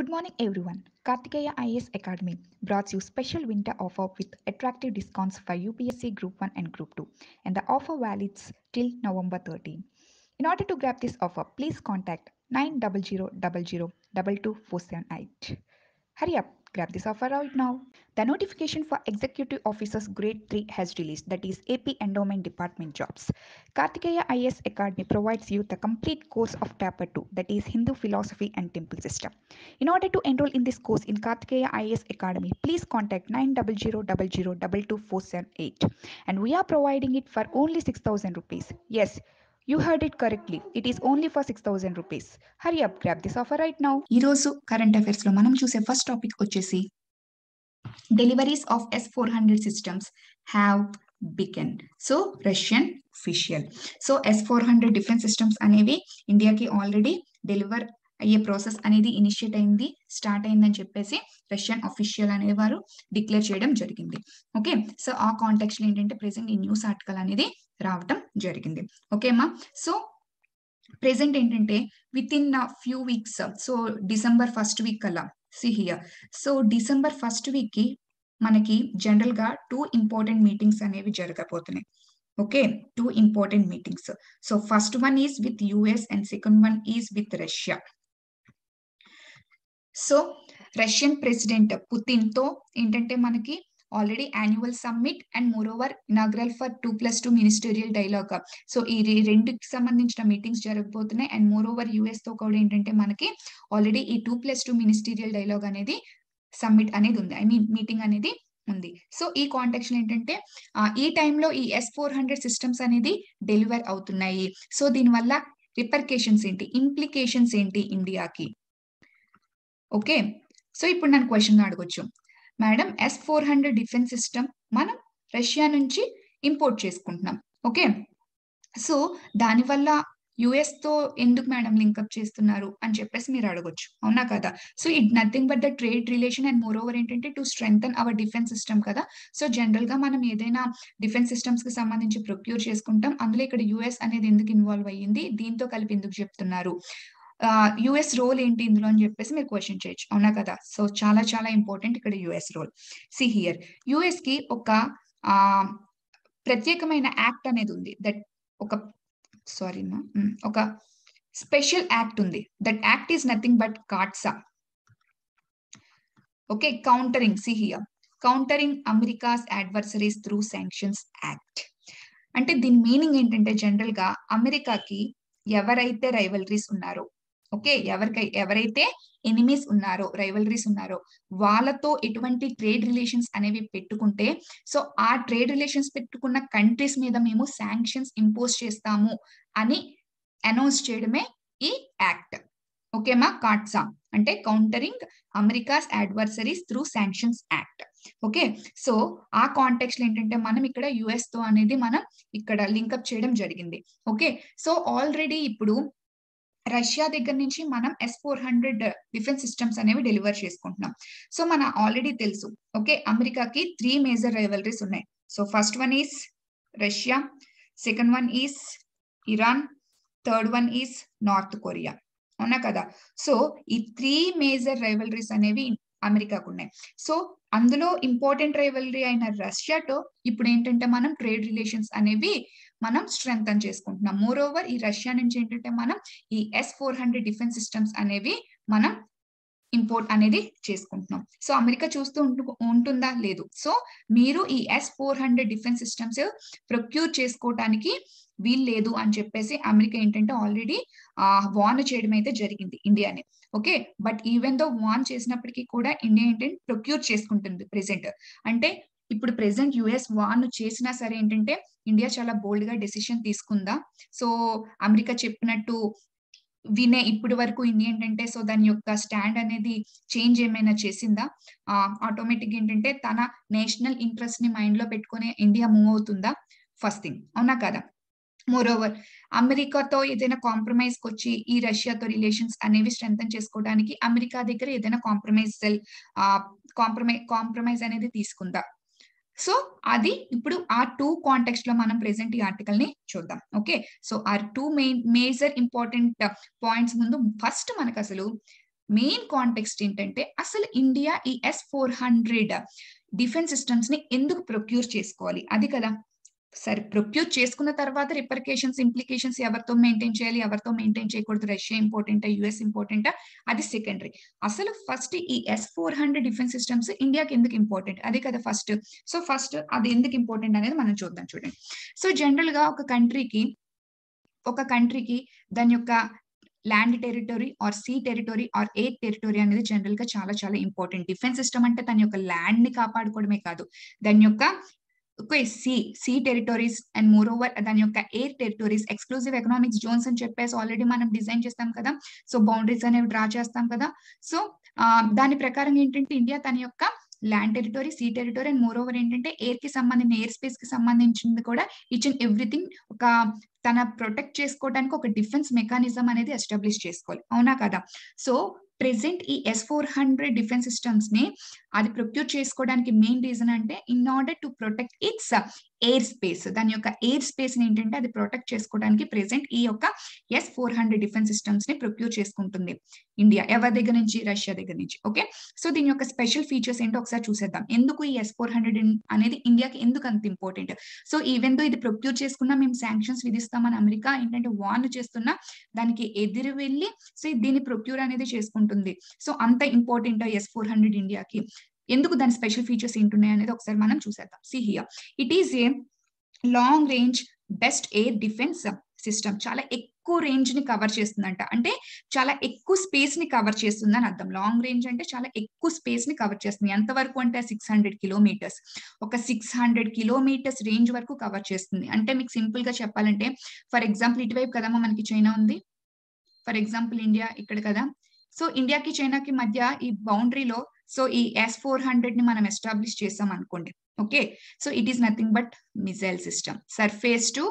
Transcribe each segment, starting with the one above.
Good morning, everyone. Kartikeya IAS Academy brought you special winter offer with attractive discounts for UPSC Group 1 and Group 2, and the offer valids till November 13. In order to grab this offer, please contact 90000222478. Hurry up, grab this offer right now. The notification for Executive Officers Grade 3 has released, that is AP Endowment Department jobs. Kartikeya IAS Academy provides you the complete course of Paper 2, that is Hindu philosophy and temple system. In order to enroll in this course in Kartikeya IAS Academy, please contact 90000222478. And we are providing it for only 6000 rupees. Yes, you heard it correctly. It is only for 6000 rupees. Hurry up, grab this offer right now. ఈరోజు current affairs లో మనం చూసే first topic వచ్చేసి deliveries of S four hundred systems have బికెన్ so Russian facial so yes four hundred defence systems అనేవి ఇండియాకి already deliver అయ్యే process అనేది initiate అయింది స్టార్ట్ అయిందని చెప్పేసి రష్యన్ అఫీషియల్ అనేవారు డిక్లేర్ చేయడం జరిగింది ఓకే సో ఆ కాంటెక్స్ట్ లో ఏంటంటే ప్రెసెంట్ ఈ న్యూస్ ఆర్టికల్ అనేది రావటం జరిగింది ఓకే అమ్మా సో ప్రెసెంట్ ఏంటంటే with in few weeks so December first week అలా see here so December first week కి మనకి జనరల్ గా టూ ఇంపార్టెంట్ మీటింగ్స్ అనేవి జరగబోతున్నాయి okay two important meetings so first one is with US and second one is with Russia so Russian president Putin తో ఏంటంటే మనకి already annual summit and more over inaugural for two plus two ministerial dialogue so ఈ రెండుకి సంబంధించిన meetings జరగబోతున్నాయి and more moreover US తో కూడా ఏంటంటే మనకి ఆల్రెడీ ఈ two plus two ministerial dialogue అనేది సమ్మిట్ అనేది ఉంది ఐ మీన్ మీటింగ్ అనేది ఉంది సో ఈ కాంటెక్స్ ఏంటంటే ఈ టైంలో ఈ ఎస్ ఫోర్ హండ్రెడ్ సిస్టమ్స్ అనేది డెలివర్ అవుతున్నాయి సో దీనివల్ల రిపర్కేషన్స్ ఏంటి ఇంప్లికేషన్స్ ఏంటి ఇండియాకి ఓకే సో ఇప్పుడు నన్ను క్వశ్చన్ అడగొచ్చు madam S four hundred defence system మనం రష్యా నుంచి ఇంపోర్ట్ చేసుకుంటున్నాం ఓకే సో దానివల్ల యుఎస్ తో ఎందుకు మేడం లింకప్ చేస్తున్నారు అని చెప్పేసి మీరు అడగొచ్చు అవునా కదా so it nothing but the trade relation and more over ఏంటంటే to strengthen our defence system కదా సో జనరల్ గా మనం ఏదైనా డిఫెన్స్ సిస్టమ్స్ కి సంబంధించి ప్రొక్యూర్ చేసుకుంటాం అందులో ఇక్కడ యుఎస్ అనేది ఎందుకు ఇన్వాల్వ్ అయ్యింది దీంతో కలిపి ఎందుకు చెప్తున్నారు యుఎస్ రోల్ ఏంటి ఇందులో అని చెప్పేసి మీరు క్వశ్చన్ చేయొచ్చు అవునా కదా సో చాలా చాలా ఇంపార్టెంట్ ఇక్కడ US role see here US కి ఒక ఆ ప్రత్యేకమైన యాక్ట్ అనేది ఉంది దట్ ఒక సారీ మా ఒక స్పెషల్ యాక్ట్ ఉంది that act is nothing but CAATSA okay countering see here countering America's adversaries through sanctions act అంటే దీని మీనింగ్ ఏంటంటే జనరల్ గా అమెరికాకి ఎవరైతే రైవలరీస్ ఉన్నారో ఓకే ఎవరికై ఎవరైతే ఎనిమీస్ ఉన్నారో రైవలరీస్ ఉన్నారో వాళ్ళతో ఎటువంటి ట్రేడ్ రిలేషన్స్ అనేవి పెట్టుకుంటే సో ఆ ట్రేడ్ రిలేషన్స్ పెట్టుకున్న కంట్రీస్ మీద మేము శాంక్షన్స్ ఇంపోజ్ చేస్తాము అని అనౌన్స్ చేయడమే ఈ యాక్ట్ ఓకేమా కాట్సా అంటే countering America's adversaries through sanctions act okay so ఆ కాంటెక్స్ట్ లో ఏంటంటే మనం ఇక్కడ యుఎస్ తో అనేది మనం ఇక్కడ లింకప్ చేయడం జరిగింది ఓకే సో ఆల్రెడీ ఇప్పుడు రష్యా దగ్గర నుంచి మనం S four hundred defence systems అనేవి డెలివర్ చేసుకుంటున్నాం సో మన ఆల్రెడీ తెలుసు ఓకే అమెరికాకి త్రీ మేజర్ రైవలరీస్ ఉన్నాయి so first one is Russia second one is Iran third one is North Korea అవునా కదా సో ఈ త్రీ మేజర్ రైవలరీస్ అనేవి అమెరికాకు ఉన్నాయి సో అందులో ఇంపార్టెంట్ రైవలరీ అయిన రష్యాతో ఇప్పుడు ఏంటంటే మనం ట్రేడ్ రిలేషన్స్ అనేవి మనం స్ట్రెంగ్ చేసుకుంటున్నాం మోర్ ఓవర్ ఈ రష్యా నుంచి ఏంటంటే మనం ఈ S four hundred defence systems అనేవి మనం ఇంపోర్ట్ అనేది చేసుకుంటున్నాం సో అమెరికా చూస్తూ ఉంటుందా లేదు సో మీరు ఈ S four hundred defence systems procure చేసుకోవటానికి వీలు లేదు అని చెప్పేసి అమెరికా ఏంటంటే ఆల్రెడీ ఆ వాన్ చేయడం అయితే జరిగింది ఇండియాని okay but even though warn చేసినప్పటికీ కూడా ఇండియా ఏంటంటే ప్రొక్యూర్ చేసుకుంటుంది ప్రెసెంట్ అంటే ఇప్పుడు ప్రెసెంట్ యుఎస్ వాన్ చేసినా సరే ఏంటంటే ఇండియా చాలా బోల్డ్ గా డెసిషన్ తీసుకుందా సో అమెరికా చెప్పినట్టు వినే ఇప్పటి వరకు ఇండియా ఏంటంటే సో దాని యొక్క స్టాండ్ అనేది చేంజ్ ఏమైనా చేసిందా ఆటోమేటిక్ ఏంటంటే తన నేషనల్ ఇంట్రెస్ట్ ని మైండ్ లో పెట్టుకుని ఇండియా మూవ్ అవుతుందా ఫస్ట్ థింగ్ అవునా కదా మోర్ ఓవర్ అమెరికాతో ఏదైనా కాంప్రమైజ్ వచ్చి ఈ రష్యాతో రిలేషన్స్ అనేవి స్ట్రెంగ్ చేసుకోవడానికి అమెరికా దగ్గర ఏదైనా కాంప్రమైజ్ సెల్ కాంప్రమై కాంప్రమైజ్ అనేది తీసుకుందా సో అది ఇప్పుడు ఆ టూ కాంటెక్స్ట్ లో మనం ప్రెసెంట్ ఈ ఆర్టికల్ ని చూద్దాం ఓకే సో ఆ two main major important points ముందు ఫస్ట్ మనకు అసలు మెయిన్ కాంటెక్స్ట్ ఏంటంటే అసలు ఇండియా ఈ S four hundred defence systems ని ఎందుకు ప్రొక్యూర్ చేసుకోవాలి అది కదా సరే ప్రొక్యూర్ చేసుకున్న తర్వాత రిపర్కేషన్స్ ఇంప్లికేషన్స్ ఎవరితో మెయింటైన్ చేయాలి ఎవరితో మెయింటైన్ చేయకూడదు రష్యా ఇంపార్టెంటా యుఎస్ ఇంపార్టెంటా అది సెకండరీ అసలు ఫస్ట్ ఈ S four hundred defence systems ఇండియాకి ఎందుకు ఇంపార్టెంట్ అది కదా ఫస్ట్ సో ఫస్ట్ అది ఎందుకు ఇంపార్టెంట్ అనేది మనం చూద్దాం చూడండి సో జనరల్ గా ఒక కంట్రీకి ఒక కంట్రీకి దాని యొక్క land territory or sea territory or air territory అనేది జనరల్ గా చాలా చాలా ఇంపార్టెంట్ డిఫెన్స్ సిస్టమ్ అంటే తన యొక్క ల్యాండ్ ని కాపాడుకోవడమే కాదు దాని యొక్క okay sea sea territories and more over దాని యొక్క air territories exclusive economics zones అని చెప్పేసి ఆల్రెడీ మనం డిజైన్ చేస్తాం కదా సో బౌండరీస్ అనేవి డ్రా చేస్తాం కదా సో దాని ప్రకారం ఏంటంటే ఇండియా తన యొక్క land territory sea territory and more over ఏంటంటే ఎయిర్ కి సంబంధించిన ఎయిర్ స్పేస్ కి సంబంధించింది కూడా ఈచ్ అండ్ ఎవ్రీథింగ్ ఒక తన ప్రొటెక్ట్ చేసుకోవడానికి ఒక డిఫెన్స్ మెకానిజం అనేది ఎస్టాబ్లిష్ చేసుకోవాలి అవునా కదా సో ప్రెసెంట్ ఈ S four hundred defence systems ని అది ప్రొక్యూర్ చేసుకోవడానికి మెయిన్ రీజన్ అంటే in order to protect its air space దాని యొక్క ఎయిర్ స్పేస్ ని ఏంటంటే అది ప్రొటెక్ట్ చేసుకోవడానికి ప్రెసెంట్ ఈ యొక్క S four hundred defence systems ని ప్రొక్యూర్ చేసుకుంటుంది ఇండియా ఎవరి దగ్గర నుంచి రష్యా దగ్గర నుంచి ఓకే సో దీని యొక్క స్పెషల్ ఫీచర్స్ ఏంటో ఒకసారి చూసేద్దాం ఎందుకు ఈ ఎస్ ఫోర్ హండ్రెడ్ అనేది ఇండియాకి ఎందుకు అంత ఇంపార్టెంట్ సో ఈవెన్ దో ఇది ప్రొక్యూర్ చేసుకున్నా మేము శాంక్షన్స్ విధిస్తామని అమెరికా ఏంటంటే వార్న్ చేస్తున్నా దానికి ఎదురు వెళ్ళి సో దీన్ని ప్రొక్యూర్ అనేది చేసుకుంటుంది సో అంత ఇంపార్టెంట్ ఎస్ ఫోర్ హండ్రెడ్ ఇండియాకి ఎందుకు దాని స్పెషల్ ఫీచర్స్ ఏంటున్నాయి అనేది ఒకసారి మనం చూసేద్దాం see here it is a long range best air defence system చాలా ఎక్కువ రేంజ్ ని కవర్ చేస్తుందంట అంటే చాలా ఎక్కువ స్పేస్ ని కవర్ చేస్తుంది అని అర్థం లాంగ్ రేంజ్ అంటే చాలా ఎక్కువ స్పేస్ ని కవర్ చేస్తుంది ఎంత వరకు అంటే సిక్స్ హండ్రెడ్ కిలోమీటర్స్ ఒక సిక్స్ హండ్రెడ్ కిలోమీటర్స్ రేంజ్ వరకు కవర్ చేస్తుంది అంటే మీకు సింపుల్ గా చెప్పాలంటే ఫర్ ఎగ్జాంపుల్ ఇటువైపు కదమ్మా మనకి చైనా ఉంది ఫర్ ఎగ్జాంపుల్ ఇండియా ఇక్కడ కదా సో ఇండియాకి చైనాకి మధ్య ఈ బౌండరీలో సో ఈ ఎస్ ఫోర్ హండ్రెడ్ ని మనం ఎస్టాబ్లిష్ చేసాం అనుకోండి okay so it is nothing but missile system surface to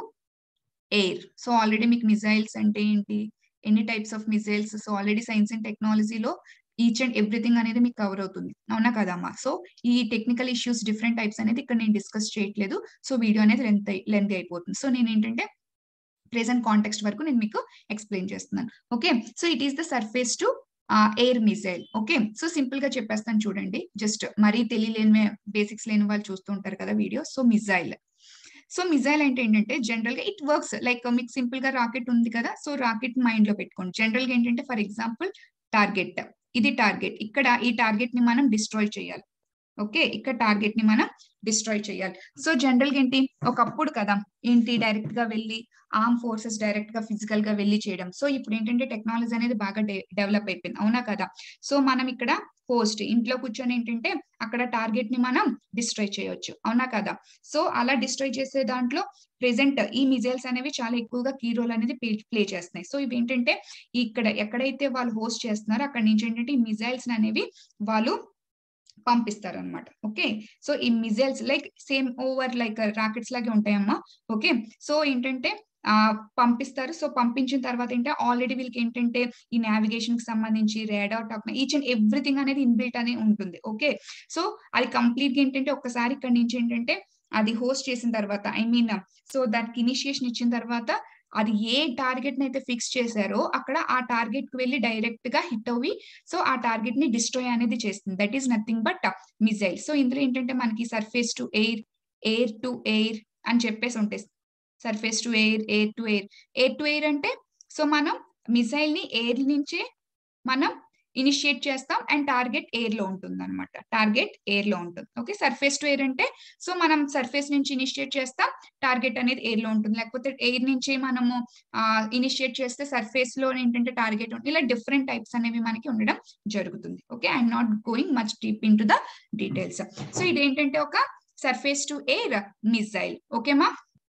air so already మీకు మిజైల్స్ అంటే ఏంటి ఎన్ని types of missiles so already science and టెక్నాలజీలో ఈచ్ అండ్ ఎవ్రీథింగ్ అనేది మీకు కవర్ అవుతుంది అవునా కదమ్మా సో ఈ టెక్నికల్ ఇష్యూస్ డిఫరెంట్ టైప్స్ అనేది ఇక్కడ నేను డిస్కస్ చేయట్లేదు సో వీడియో అనేది లెంత్ లెంత్ అయిపోతుంది సో నేను ఏంటంటే ప్రెసెంట్ కాంటెక్స్ట్ వరకు నేను మీకు ఎక్స్ప్లెయిన్ చేస్తున్నాను okay so it is the surface to air missile okay so simple గా చెప్పేస్తాను చూడండి జస్ట్ మరీ తెలియలేని బేసిక్స్ లేని వాళ్ళు చూస్తూ ఉంటారు కదా video so missile so missile అంటే ఏంటంటే జనరల్ గా ఇట్ వర్క్స్ లైక్ మీకు సింపుల్ గా రాకెట్ ఉంది కదా సో రాకెట్ మైండ్ లో పెట్టుకోండి జనరల్ గా ఏంటంటే ఫర్ ఎగ్జాంపుల్ టార్గెట్ ఇది టార్గెట్ ఇక్కడ ఈ టార్గెట్ ని మనం డిస్ట్రాయ్ చేయాలి ఓకే ఇక్కడ టార్గెట్ ని మనం డిస్ట్రాయ్ చేయాలి సో జనరల్ గా ఏంటి ఒకప్పుడు కదా ఏంటి డైరెక్ట్ గా వెళ్ళి ఆర్మ్ ఫోర్సెస్ డైరెక్ట్ గా ఫిజికల్ గా వెళ్ళి చేయడం సో ఇప్పుడు ఏంటంటే టెక్నాలజీ అనేది బాగా డెవలప్ అయిపోయింది అవునా కదా సో మనం ఇక్కడ పోస్ట్ ఇంట్లో కూర్చొని ఏంటంటే అక్కడ టార్గెట్ ని మనం డిస్ట్రాయ్ చేయొచ్చు అవునా కదా సో అలా డిస్ట్రాయ్ చేసే దాంట్లో ప్రెసెంట్ ఈ మిజైల్స్ అనేవి చాలా ఎక్కువగా కీ రోల్ అనేది ప్లే చేస్తున్నాయి సో ఇవి ఏంటంటే ఇక్కడ ఎక్కడైతే వాళ్ళు హోస్ట్ చేస్తున్నారో అక్కడ నుంచి ఏంటంటే ఈ మిజైల్స్ అనేవి వాళ్ళు పంపిస్తారు అనమాట ఓకే సో ఈ missiles like same over like rockets లాగే ఉంటాయమ్మా ఓకే సో ఏంటంటే ఆ పంపిస్తారు సో పంపించిన తర్వాత ఏంటంటే ఆల్రెడీ వీళ్ళకి ఏంటంటే ఈ నావిగేషన్ కి సంబంధించి radar track each and everything అనేది ఇన్బిల్ట్ అనేది ఉంటుంది ఓకే సో అది కంప్లీట్ గా ఏంటంటే ఒక్కసారి ఇక్కడ నుంచి ఏంటంటే అది హోస్ట్ చేసిన తర్వాత ఐ మీన్ సో దానికి ఇనిషియేషన్ ఇచ్చిన తర్వాత అది ఏ టార్గెట్ ని అయితే ఫిక్స్ చేశారో అక్కడ ఆ టార్గెట్ కి వెళ్ళి డైరెక్ట్ గా హిట్ అవి సో ఆ టార్గెట్ ని డిస్ట్రాయ్ అనేది చేస్తుంది that is nothing but missile so ఇందులో ఏంటంటే మనకి surface to air air to air అని చెప్పేసి ఉంటాయి surface to air air to air air to air అంటే సో మనం మిసైల్ ని ఎయిర్ నుంచే మనం ఇనిషియేట్ చేస్తాం అండ్ టార్గెట్ ఎయిర్ లో ఉంటుంది అనమాట టార్గెట్ ఎయిర్ లో ఉంటుంది ఓకే సర్ఫేస్ టు ఎయిర్ అంటే సో మనం సర్ఫేస్ నుంచి ఇనిషియేట్ చేస్తాం టార్గెట్ అనేది ఎయిర్ లో ఉంటుంది లేకపోతే ఎయిర్ నుంచి మనము ఇనిషియేట్ చేస్తే సర్ఫేస్ లో ఏంటంటే టార్గెట్ ఉంటుంది ఇలా డిఫరెంట్ టైప్స్ అనేవి మనకి ఉండడం జరుగుతుంది okay I'm not going much deep in to the details so ఇదేంటంటే ఒక సర్ఫేస్ టు ఎయిర్ మిసైల్ ఓకేమా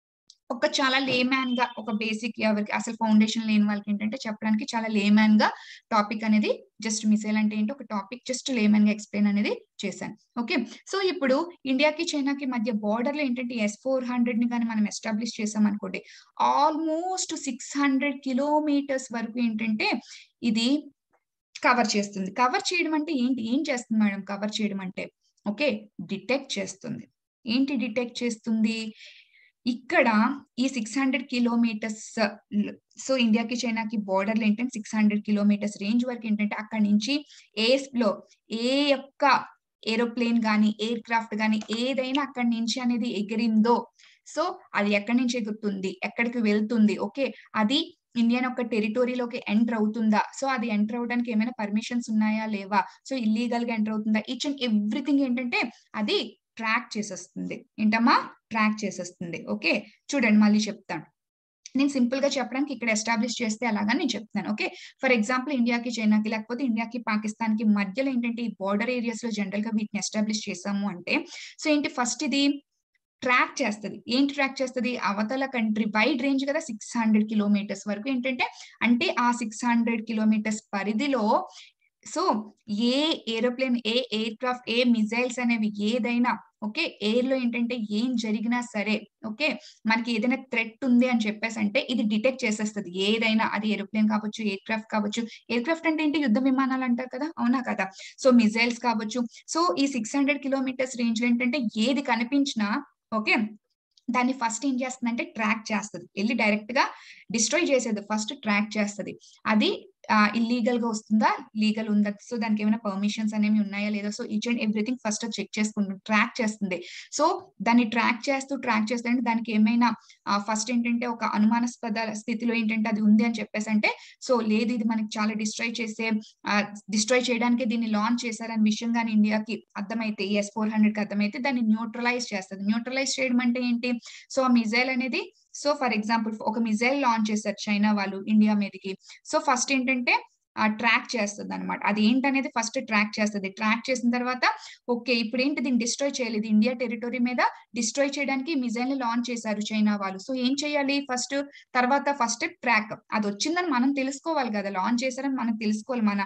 ఒక చాలా లేమ్యాన్ గా ఒక బేసిక్ ఎవరికి అసలు ఫౌండేషన్ లేని వాళ్ళకి ఏంటంటే చెప్పడానికి చాలా లేమ్యాన్ గా టాపిక్ అనేది జస్ట్ మిసైల్ అంటే ఏంటి ఒక టాపిక్ జస్ట్ లేమన్ గా ఎక్స్ప్లెయిన్ అనేది చేశాను ఓకే సో ఇప్పుడు ఇండియాకి చైనాకి మధ్య బార్డర్ లో ఏంటంటే ఎస్ ఫోర్ హండ్రెడ్ ని కానీ మనం ఎస్టాబ్లిష్ చేసాం అనుకోండి ఆల్మోస్ట్ సిక్స్ హండ్రెడ్ కిలోమీటర్స్ వరకు ఏంటంటే ఇది కవర్ చేస్తుంది కవర్ చేయడం అంటే ఏంటి ఏం చేస్తుంది మేడం కవర్ చేయడం అంటే ఓకే డిటెక్ట్ చేస్తుంది ఏంటి డిటెక్ట్ చేస్తుంది ఇక్కడ ఈ సిక్స్ హండ్రెడ్ కిలోమీటర్స్ సో ఇండియాకి చైనాకి బోర్డర్లు ఏంటంటే సిక్స్ హండ్రెడ్ కిలోమీటర్స్ రేంజ్ వరకు ఏంటంటే అక్కడి నుంచి ఎయిర్ లో ఏ యొక్క ఏరోప్లేన్ కానీ ఎయిర్ క్రాఫ్ట్ కానీ ఏదైనా అక్కడి నుంచి అనేది ఎగిరిందో సో అది ఎక్కడి నుంచి ఎగురుతుంది ఎక్కడికి వెళ్తుంది ఓకే అది ఇండియన్ ఒక టెరిటోరీలోకి ఎంటర్ అవుతుందా సో అది ఎంటర్ అవడానికి ఏమైనా పర్మిషన్స్ ఉన్నాయా లేవా సో ఇల్లీగల్ గా ఎంటర్ అవుతుందా ఈచ్ అండ్ ఎవ్రీథింగ్ ఏంటంటే అది ట్రాక్ చేసేస్తుంది ఏంటమ్మా ట్రాక్ చేసేస్తుంది ఓకే చూడండి మళ్ళీ చెప్తాను నేను సింపుల్ గా చెప్పడానికి ఇక్కడ ఎస్టాబ్లిష్ చేస్తే అలాగా నేను చెప్తాను ఓకే ఫర్ ఎగ్జాంపుల్ ఇండియాకి చైనాకి లేకపోతే ఇండియాకి పాకిస్తాన్ కి మధ్యలో ఏంటంటే ఈ బార్డర్ ఏరియాస్ లో జనరల్ గా వీటిని ఎస్టాబ్లిష్ చేసాము అంటే సో ఏంటి ఫస్ట్ ఇది ట్రాక్ చేస్తుంది ఏంటి ట్రాక్ చేస్తుంది అవతల కంట్రీ వైడ్ రేంజ్ కదా సిక్స్ హండ్రెడ్ కిలోమీటర్స్ వరకు ఏంటంటే అంటే ఆ సిక్స్ హండ్రెడ్ కిలోమీటర్స్ పరిధిలో so a aeroplane a aircraft a missiles అనేవి ఏదైనా ఓకే ఎయిర్ లో ఏంటంటే ఏం జరిగినా సరే ఓకే మనకి ఏదైనా థ్రెట్ ఉంది అని చెప్పేసి అంటే ఇది డిటెక్ట్ చేసేస్తుంది ఏదైనా అది ఏరోప్లేన్ కావచ్చు ఎయిర్ క్రాఫ్ట్ కావచ్చు ఎయిర్ క్రాఫ్ట్ అంటే ఏంటి యుద్ధ విమానాలు అంటారు కదా అవునా కదా సో మిజైల్స్ కావచ్చు సో ఈ సిక్స్ హండ్రెడ్ కిలోమీటర్స్ రేంజ్ లో ఏంటంటే ఏది కనిపించినా ఓకే దాన్ని ఫస్ట్ ఏం చేస్తుందంటే ట్రాక్ చేస్తుంది వెళ్ళి డైరెక్ట్ గా డిస్ట్రాయ్ చేసేది ఫస్ట్ ట్రాక్ చేస్తుంది అది ఇల్లీగల్ గా వస్తుందా లీగల్ ఉందా సో దానికి ఏమైనా పర్మిషన్స్ అనేవి ఉన్నాయా లేదా so each and everything first check చేసుకుంటుంది ట్రాక్ చేస్తుంది సో దాన్ని ట్రాక్ చేస్తూ ట్రాక్ చేస్తుంటే దానికి ఏమైనా ఫస్ట్ ఏంటంటే ఒక అనుమానాస్పద స్థితిలో ఏంటంటే అది ఉంది అని చెప్పేసి అంటే సో లేదు ఇది మనకి చాలా డిస్ట్రాయ్ చేసే డిస్ట్రాయ్ చేయడానికి దీన్ని లాంచ్ చేశారని విషయం కానీ ఇండియాకి అర్థమైతే ఎస్ ఫోర్ హండ్రెడ్ కి అర్థమైతే దాన్ని న్యూట్రలైజ్ చేస్తుంది న్యూట్రలైజ్ చేయడం అంటే ఏంటి సో ఆ మిజైల్ అనేది సో ఫర్ ఎగ్జాంపుల్ ఒక మిజైల్ లాంచ్ చేశారు చైనా వాళ్ళు ఇండియా మీదకి సో ఫస్ట్ ఏంటంటే ట్రాక్ చేస్తుంది అనమాట అది ఏంటనేది ఫస్ట్ ట్రాక్ చేస్తుంది ట్రాక్ చేసిన తర్వాత ఓకే ఇప్పుడు ఏంటి దీన్ని డిస్ట్రాయ్ చేయలేదు ఇండియా టెరిటరీ మీద డిస్ట్రాయ్ చేయడానికి మిజైల్ ని లాంచ్ చేశారు చైనా వాళ్ళు సో ఏం చేయాలి ఫస్ట్ తర్వాత ఫస్ట్ ట్రాక్ అది వచ్చిందని మనం తెలుసుకోవాలి కదా లాంచ్ చేశారని మనం తెలుసుకోవాలి మన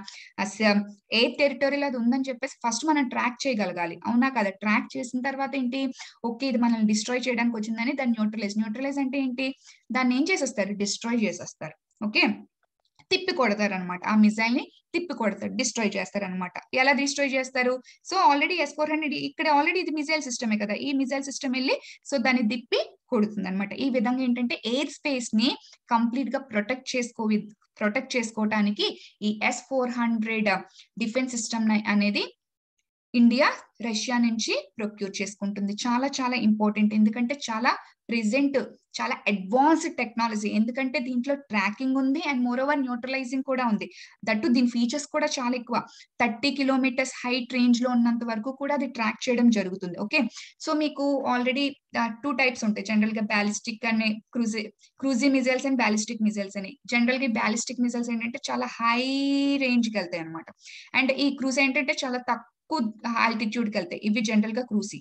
ఏ టెరిటరీలో అది ఉందని చెప్పేసి ఫస్ట్ మనం ట్రాక్ చేయగలగాలి అవునా కదా ట్రాక్ చేసిన తర్వాత ఏంటి ఓకే ఇది మనల్ని డిస్ట్రాయ్ చేయడానికి వచ్చిందని దాన్ని న్యూట్రలైజ్ న్యూట్రలైజ్ అంటే ఏంటి దాన్ని ఏం చేసేస్తారు డిస్ట్రాయ్ చేసేస్తారు ఓకే తిప్పి కొడతారు అనమాట ఆ మిజైల్ ని తిప్పి కొడతారు డిస్ట్రాయ్ చేస్తారు అనమాట ఎలా డిస్ట్రాయ్ చేస్తారు so already S four hundred ఇక్కడ ఆల్రెడీ ఇది మిజైల్ సిస్టమే కదా ఈ మిజైల్ సిస్టమ్ వెళ్ళి సో దాన్ని తిప్పి కొడుతుంది అనమాట ఈ విధంగా ఏంటంటే ఎయిర్ స్పేస్ ని కంప్లీట్ గా ప్రొటెక్ట్ చేసుకో ప్రొటెక్ట్ చేసుకోవటానికి ఈ S four hundred defence system అనేది ఇండియా రష్యా నుంచి ప్రొక్యూర్ చేసుకుంటుంది చాలా చాలా ఇంపార్టెంట్ ఎందుకంటే చాలా ప్రెసెంట్ చాలా అడ్వాన్స్డ్ టెక్నాలజీ ఎందుకంటే దీంట్లో ట్రాకింగ్ ఉంది అండ్ మోర్ ఓవర్ న్యూట్రలైజింగ్ కూడా ఉంది దట్టు దీని ఫీచర్స్ కూడా చాలా ఎక్కువ థర్టీ కిలోమీటర్స్ హైట్ రేంజ్ లో ఉన్నంత వరకు కూడా అది ట్రాక్ చేయడం జరుగుతుంది ఓకే సో మీకు ఆల్రెడీ టూ టైప్స్ ఉంటాయి జనరల్ గా బ్యాలిస్టిక్ అనే cruise cruise missiles and ballistic missiles అని జనరల్ గా బ్యాలిస్టిక్ మిజైల్స్ ఏంటంటే చాలా హై రేంజ్ కి వెళ్తాయి అనమాట అండ్ ఈ క్రూజ్ ఏంటంటే చాలా తక్కువ ఆల్టిట్యూడ్ కి వెళ్తాయి ఇవి జనరల్ గా క్రూసీ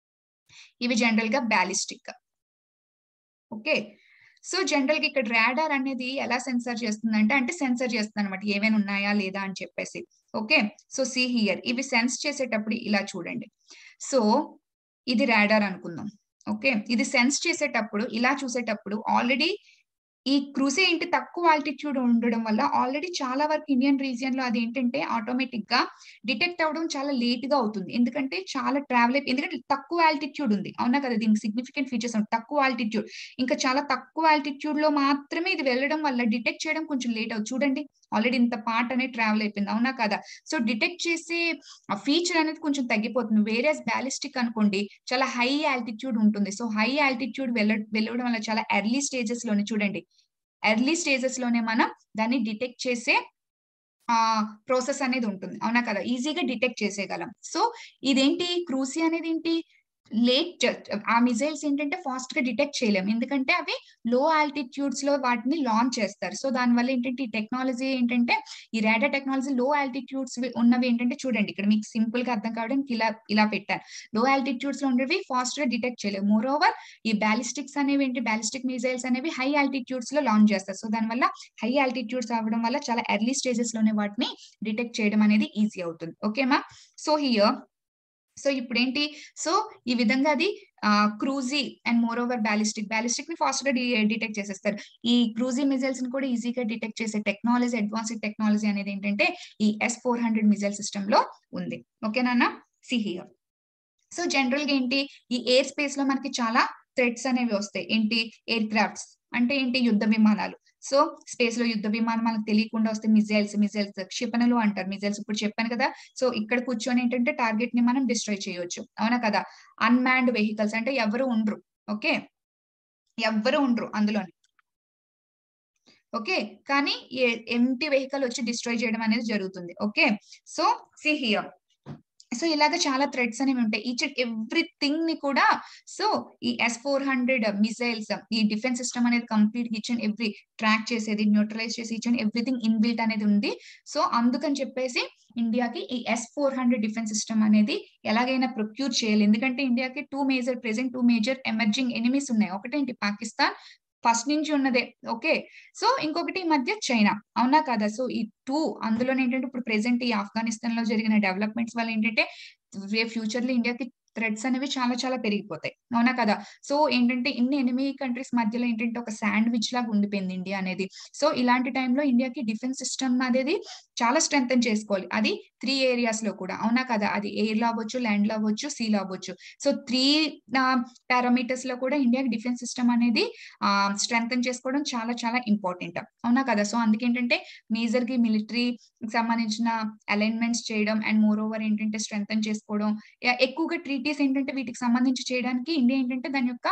ఇవి జనరల్ గా బ్యాలిస్టిక్ ఓకే సో జనరల్ గా ఇక్కడ రాడార్ అనేది ఎలా సెన్సర్ చేస్తుందంటే అంటే సెన్సర్ చేస్తుంది అనమాట ఏమైనా ఉన్నాయా లేదా అని చెప్పేసి ఓకే సో సి హియర్ ఇవి సెన్స్ చేసేటప్పుడు ఇలా చూడండి సో ఇది రాడార్ అనుకుందాం ఓకే ఇది సెన్స్ చేసేటప్పుడు ఇలా చూసేటప్పుడు ఆల్రెడీ ఈ క్రూసే ఏంటి తక్కువ ఆల్టిట్యూడ్ ఉండడం వల్ల ఆల్రెడీ చాలా వరకు ఇండియన్ రీజియన్ లో అది ఏంటంటే ఆటోమేటిక్ గా డిటెక్ట్ అవడం చాలా లేట్ గా అవుతుంది ఎందుకంటే చాలా ట్రావెల్ ఎందుకంటే తక్కువ ఆల్టిట్యూడ్ ఉంది అవునా కదా దీనికి సిగ్నిఫికెంట్ ఫీచర్స్ ఉంది తక్కువ ఆల్టిట్యూడ్ ఇంకా చాలా తక్కువ ఆల్టిట్యూడ్ లో మాత్రమే ఇది వెళ్ళడం వల్ల డిటెక్ట్ చేయడం కొంచెం లేట్ అవుతుంది చూడండి ఆల్రెడీ ఇంత పార్ట్ అనేది ట్రావెల్ అయిపోయింది అవునా కదా సో డిటెక్ట్ చేసే ఫీచర్ అనేది కొంచెం తగ్గిపోతుంది వేరే బ్యాలిస్టిక్ అనుకోండి చాలా హై ఆల్టిట్యూడ్ ఉంటుంది సో హై ఆల్టిట్యూడ్ వెళ్ళ వెళ్ళడం వల్ల చాలా ఎర్లీ స్టేజెస్ లోనే చూడండి ఎర్లీ స్టేజెస్ లోనే మనం దాన్ని డిటెక్ట్ చేసే ఆ ప్రాసెస్ అనేది ఉంటుంది అవునా కదా ఈజీగా డిటెక్ట్ చేసేయగలం సో ఇదేంటి క్రూసీ అనేది ఏంటి లేట్ ఆ మిజైల్స్ ఏంటంటే ఫాస్ట్ గా డిటెక్ట్ చేయలేము ఎందుకంటే అవి లో ఆల్టిట్యూడ్స్ లో వాటిని లాంచ్ చేస్తారు సో దానివల్ల ఏంటంటే ఈ టెక్నాలజీ ఏంటంటే ఈ రాడా టెక్నాలజీ లో ఆల్టిట్యూడ్స్ ఉన్నవి ఏంటంటే చూడండి ఇక్కడ మీకు సింపుల్ గా అర్థం కావడానికి ఇలా ఇలా పెట్టాను లో ఆల్టిట్యూడ్స్ లో ఉండేవి ఫాస్ట్ గా డిటెక్ట్ చేయలేము మోర్ ఓవర్ ఈ బ్యాలిస్టిక్స్ అనేవి ఏంటి బ్యాలిస్టిక్ మిజైల్స్ అనేవి హై ఆల్టిట్యూడ్స్ లో లాంచ్ చేస్తారు సో దానివల్ల హై ఆల్టిట్యూడ్స్ అవ్వడం వల్ల చాలా ఎర్లీ స్టేజెస్ లోనే వాటిని డిటెక్ట్ చేయడం అనేది ఈజీ అవుతుంది ఓకేమా సో హియర్ సో ఇప్పుడు ఏంటి సో ఈ విధంగా అది cruise and more over ballistic ballistic ని ఫాస్ట్ గా డిటెక్ట్ చేసేస్తారు ఈ క్రూజీ మిజైల్స్ ని కూడా ఈజీగా డిటెక్ట్ చేసే టెక్నాలజీ అడ్వాన్స్డ్ టెక్నాలజీ అనేది ఏంటంటే ఈ S four hundred missile system లో ఉంది ఓకేనా సిహియర్ సో జనరల్ గా ఏంటి ఈ ఎయిర్ స్పేస్ లో మనకి చాలా థ్రెట్స్ అనేవి వస్తాయి ఏంటి ఎయిర్ క్రాఫ్ట్స్ అంటే ఏంటి యుద్ధ విమానాలు సో స్పేస్ లో యుద్ధ విమానం మనకు తెలియకుండా వస్తే మిజైల్స్ మిజైల్స్ క్షిపణులు అంటారు మిజైల్స్ ఇప్పుడు చెప్పాను కదా సో ఇక్కడ కూర్చొని ఏంటంటే టార్గెట్ ని మనం డిస్ట్రాయ్ చేయొచ్చు అవునా కదా అన్మాన్డ్ వెహికల్స్ అంటే ఎవరు ఉండరు ఓకే ఎవ్వరు ఉండరు అందులోని ఓకే కానీ ఎంటీ వెహికల్ వచ్చి డిస్ట్రాయ్ చేయడం అనేది జరుగుతుంది okay so see here so ఇలాగ చాలా థ్రెడ్స్ అనేవి ఉంటాయి ఈచ్ అండ్ ఎవ్రీథింగ్ ని కూడా సో ఈ ఎస్ ఫోర్ హండ్రెడ్ మిసైల్స్ ఈ డిఫెన్స్ సిస్టమ్ అనేది complete each and every track చేసేది న్యూట్రలైజ్ చేసి ఈచ్ అండ్ ఎవ్రీథింగ్ ఇన్బిల్ట్ అనేది ఉంది సో అందుకని చెప్పేసి ఇండియాకి ఈ S four hundred defence system అనేది ఎలాగైనా ప్రొక్యూర్ చేయాలి ఎందుకంటే ఇండియాకి two major present two major emerging enemies ఉన్నాయి ఒకటేంటి పాకిస్తాన్ ఫస్ట్ నుంచి ఉన్నదే ఓకే సో ఇంకొకటి ఈ మధ్య చైనా అవునా కదా సో ఈ టూ అందులో ఏంటంటే ఇప్పుడు ప్రెసెంట్ ఈ ఆఫ్ఘనిస్తాన్ లో జరిగిన డెవలప్మెంట్స్ వల్ల ఏంటంటే ఫ్యూచర్ లో ఇండియాకి థ్రెడ్స్ అనేవి చాలా చాలా పెరిగిపోతాయి అవునా కదా సో ఏంటంటే ఇన్ని ఎనిమి కంట్రీస్ మధ్యలో ఏంటంటే ఒక శాండ్విచ్ లాగా ఉండిపోయింది ఇండియా అనేది సో ఇలాంటి టైంలో ఇండియాకి డిఫెన్స్ సిస్టమ్ అనేది చాలా స్ట్రెంగ్ చేసుకోవాలి అది త్రీ ఏరియాస్ లో కూడా అవునా కదా అది ఎయిర్ లో అవ్వచ్చు ల్యాండ్ లో అవ్వచ్చు సీ లో అవ్వచ్చు సో త్రీ పారామీటర్స్ లో కూడా ఇండియాకి డిఫెన్స్ సిస్టమ్ అనేది స్ట్రెంగ్ చేసుకోవడం చాలా చాలా ఇంపార్టెంట్ అవునా కదా సో అందుకేంటంటే మేజర్ కి మిలిటరీ సంబంధించిన అలైన్మెంట్స్ చేయడం అండ్ మోర్ ఓవర్ ఏంటంటే స్ట్రెంగ్ చేసుకోవడం ఎక్కువగా ట్రీటీస్ ఏంటంటే వీటికి సంబంధించి చేయడానికి ఇండియా ఏంటంటే దాని యొక్క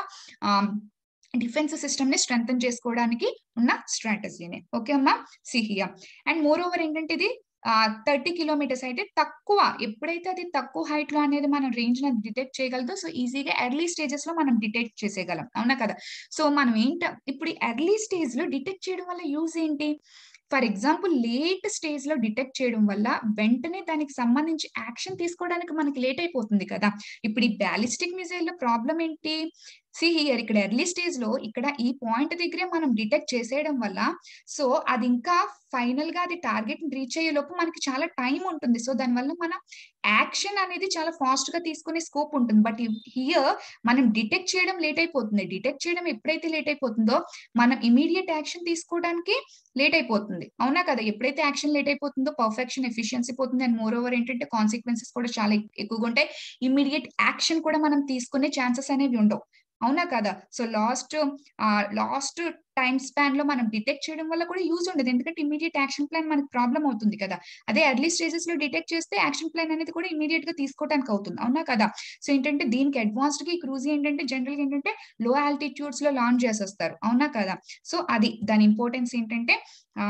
డిఫెన్స్ సిస్టమ్ ని స్ట్రెంగ్ చేసుకోవడానికి ఉన్న స్ట్రాటజీనే ఓకే అమ్మా సిహియా అండ్ మోర్ ఓవర్ ఏంటంటే ఇది థర్టీ కిలోమీటర్స్ అయితే తక్కువ ఎప్పుడైతే అది తక్కువ హైట్ లో అనేది మనం రేంజ్ ని డిటెక్ట్ చేయగలదో సో ఈజీగా ఎర్లీ స్టేజెస్ లో మనం డిటెక్ట్ చేసేయగలం అవునా కదా సో మనం ఏంట ఇప్పుడు ఎర్లీ స్టేజ్ లో డిటెక్ట్ చేయడం వల్ల యూజ్ ఏంటి ఫర్ ఎగ్జాంపుల్ లేట్ స్టేజ్ లో డిటెక్ట్ చేయడం వల్ల వెంటనే దానికి సంబంధించి యాక్షన్ తీసుకోవడానికి మనకి లేట్ అయిపోతుంది కదా ఇప్పుడు ఈ బ్యాలిస్టిక్ మిజైల్ లో ప్రాబ్లం ఏంటి సి హియర్ ఇక్కడ ఎర్లీ స్టేజ్ లో ఇక్కడ ఈ పాయింట్ దగ్గరే మనం డిటెక్ట్ చేసేయడం వల్ల సో అది ఇంకా ఫైనల్ గా అది టార్గెట్ రీచ్ అయ్యే లోపు మనకి చాలా టైం ఉంటుంది సో దానివల్ల మన యాక్షన్ అనేది చాలా ఫాస్ట్ గా తీసుకునే స్కోప్ ఉంటుంది బట్ హియర్ మనం డిటెక్ట్ చేయడం లేట్ అయిపోతుంది డిటెక్ట్ చేయడం ఎప్పుడైతే లేట్ అయిపోతుందో మనం ఇమీడియట్ యాక్షన్ తీసుకోవడానికి లేట్ అయిపోతుంది అవునా కదా ఎప్పుడైతే యాక్షన్ లేట్ అయిపోతుందో పర్ఫెక్షన్ ఎఫిషియన్సీ పోతుంది అండ్ మోర్ ఓవర్ ఏంటంటే కాన్సిక్వెన్సెస్ కూడా చాలా ఎక్కువగా ఉంటాయి ఇమీడియట్ యాక్షన్ కూడా మనం తీసుకునే ఛాన్సెస్ అనేవి ఉండవు అవునా కదా so last last time span లో మనం డిటెక్ట్ చేయడం వల్ల కూడా యూజ్ ఉండదు ఎందుకంటే ఇమీడియట్ యాక్షన్ ప్లాన్ మనకి ప్రాబ్లం అవుతుంది కదా అదే ఎర్లీ స్టేజెస్ లో డిటెక్ట్ చేస్తే యాక్షన్ ప్లాన్ అనేది కూడా ఇమీడియట్ గా తీసుకోవడానికి అవుతుంది అవునా కదా సో ఏంటంటే దీనికి అడ్వాన్స్డ్ గా క్రూజీ ఏంటంటే జనరల్ గా ఏంటంటే లో ఆల్టిట్యూడ్స్ లో లాంచ్ చేసేస్తారు అవునా కదా సో అది దాని ఇంపార్టెన్స్ ఏంటంటే ఆ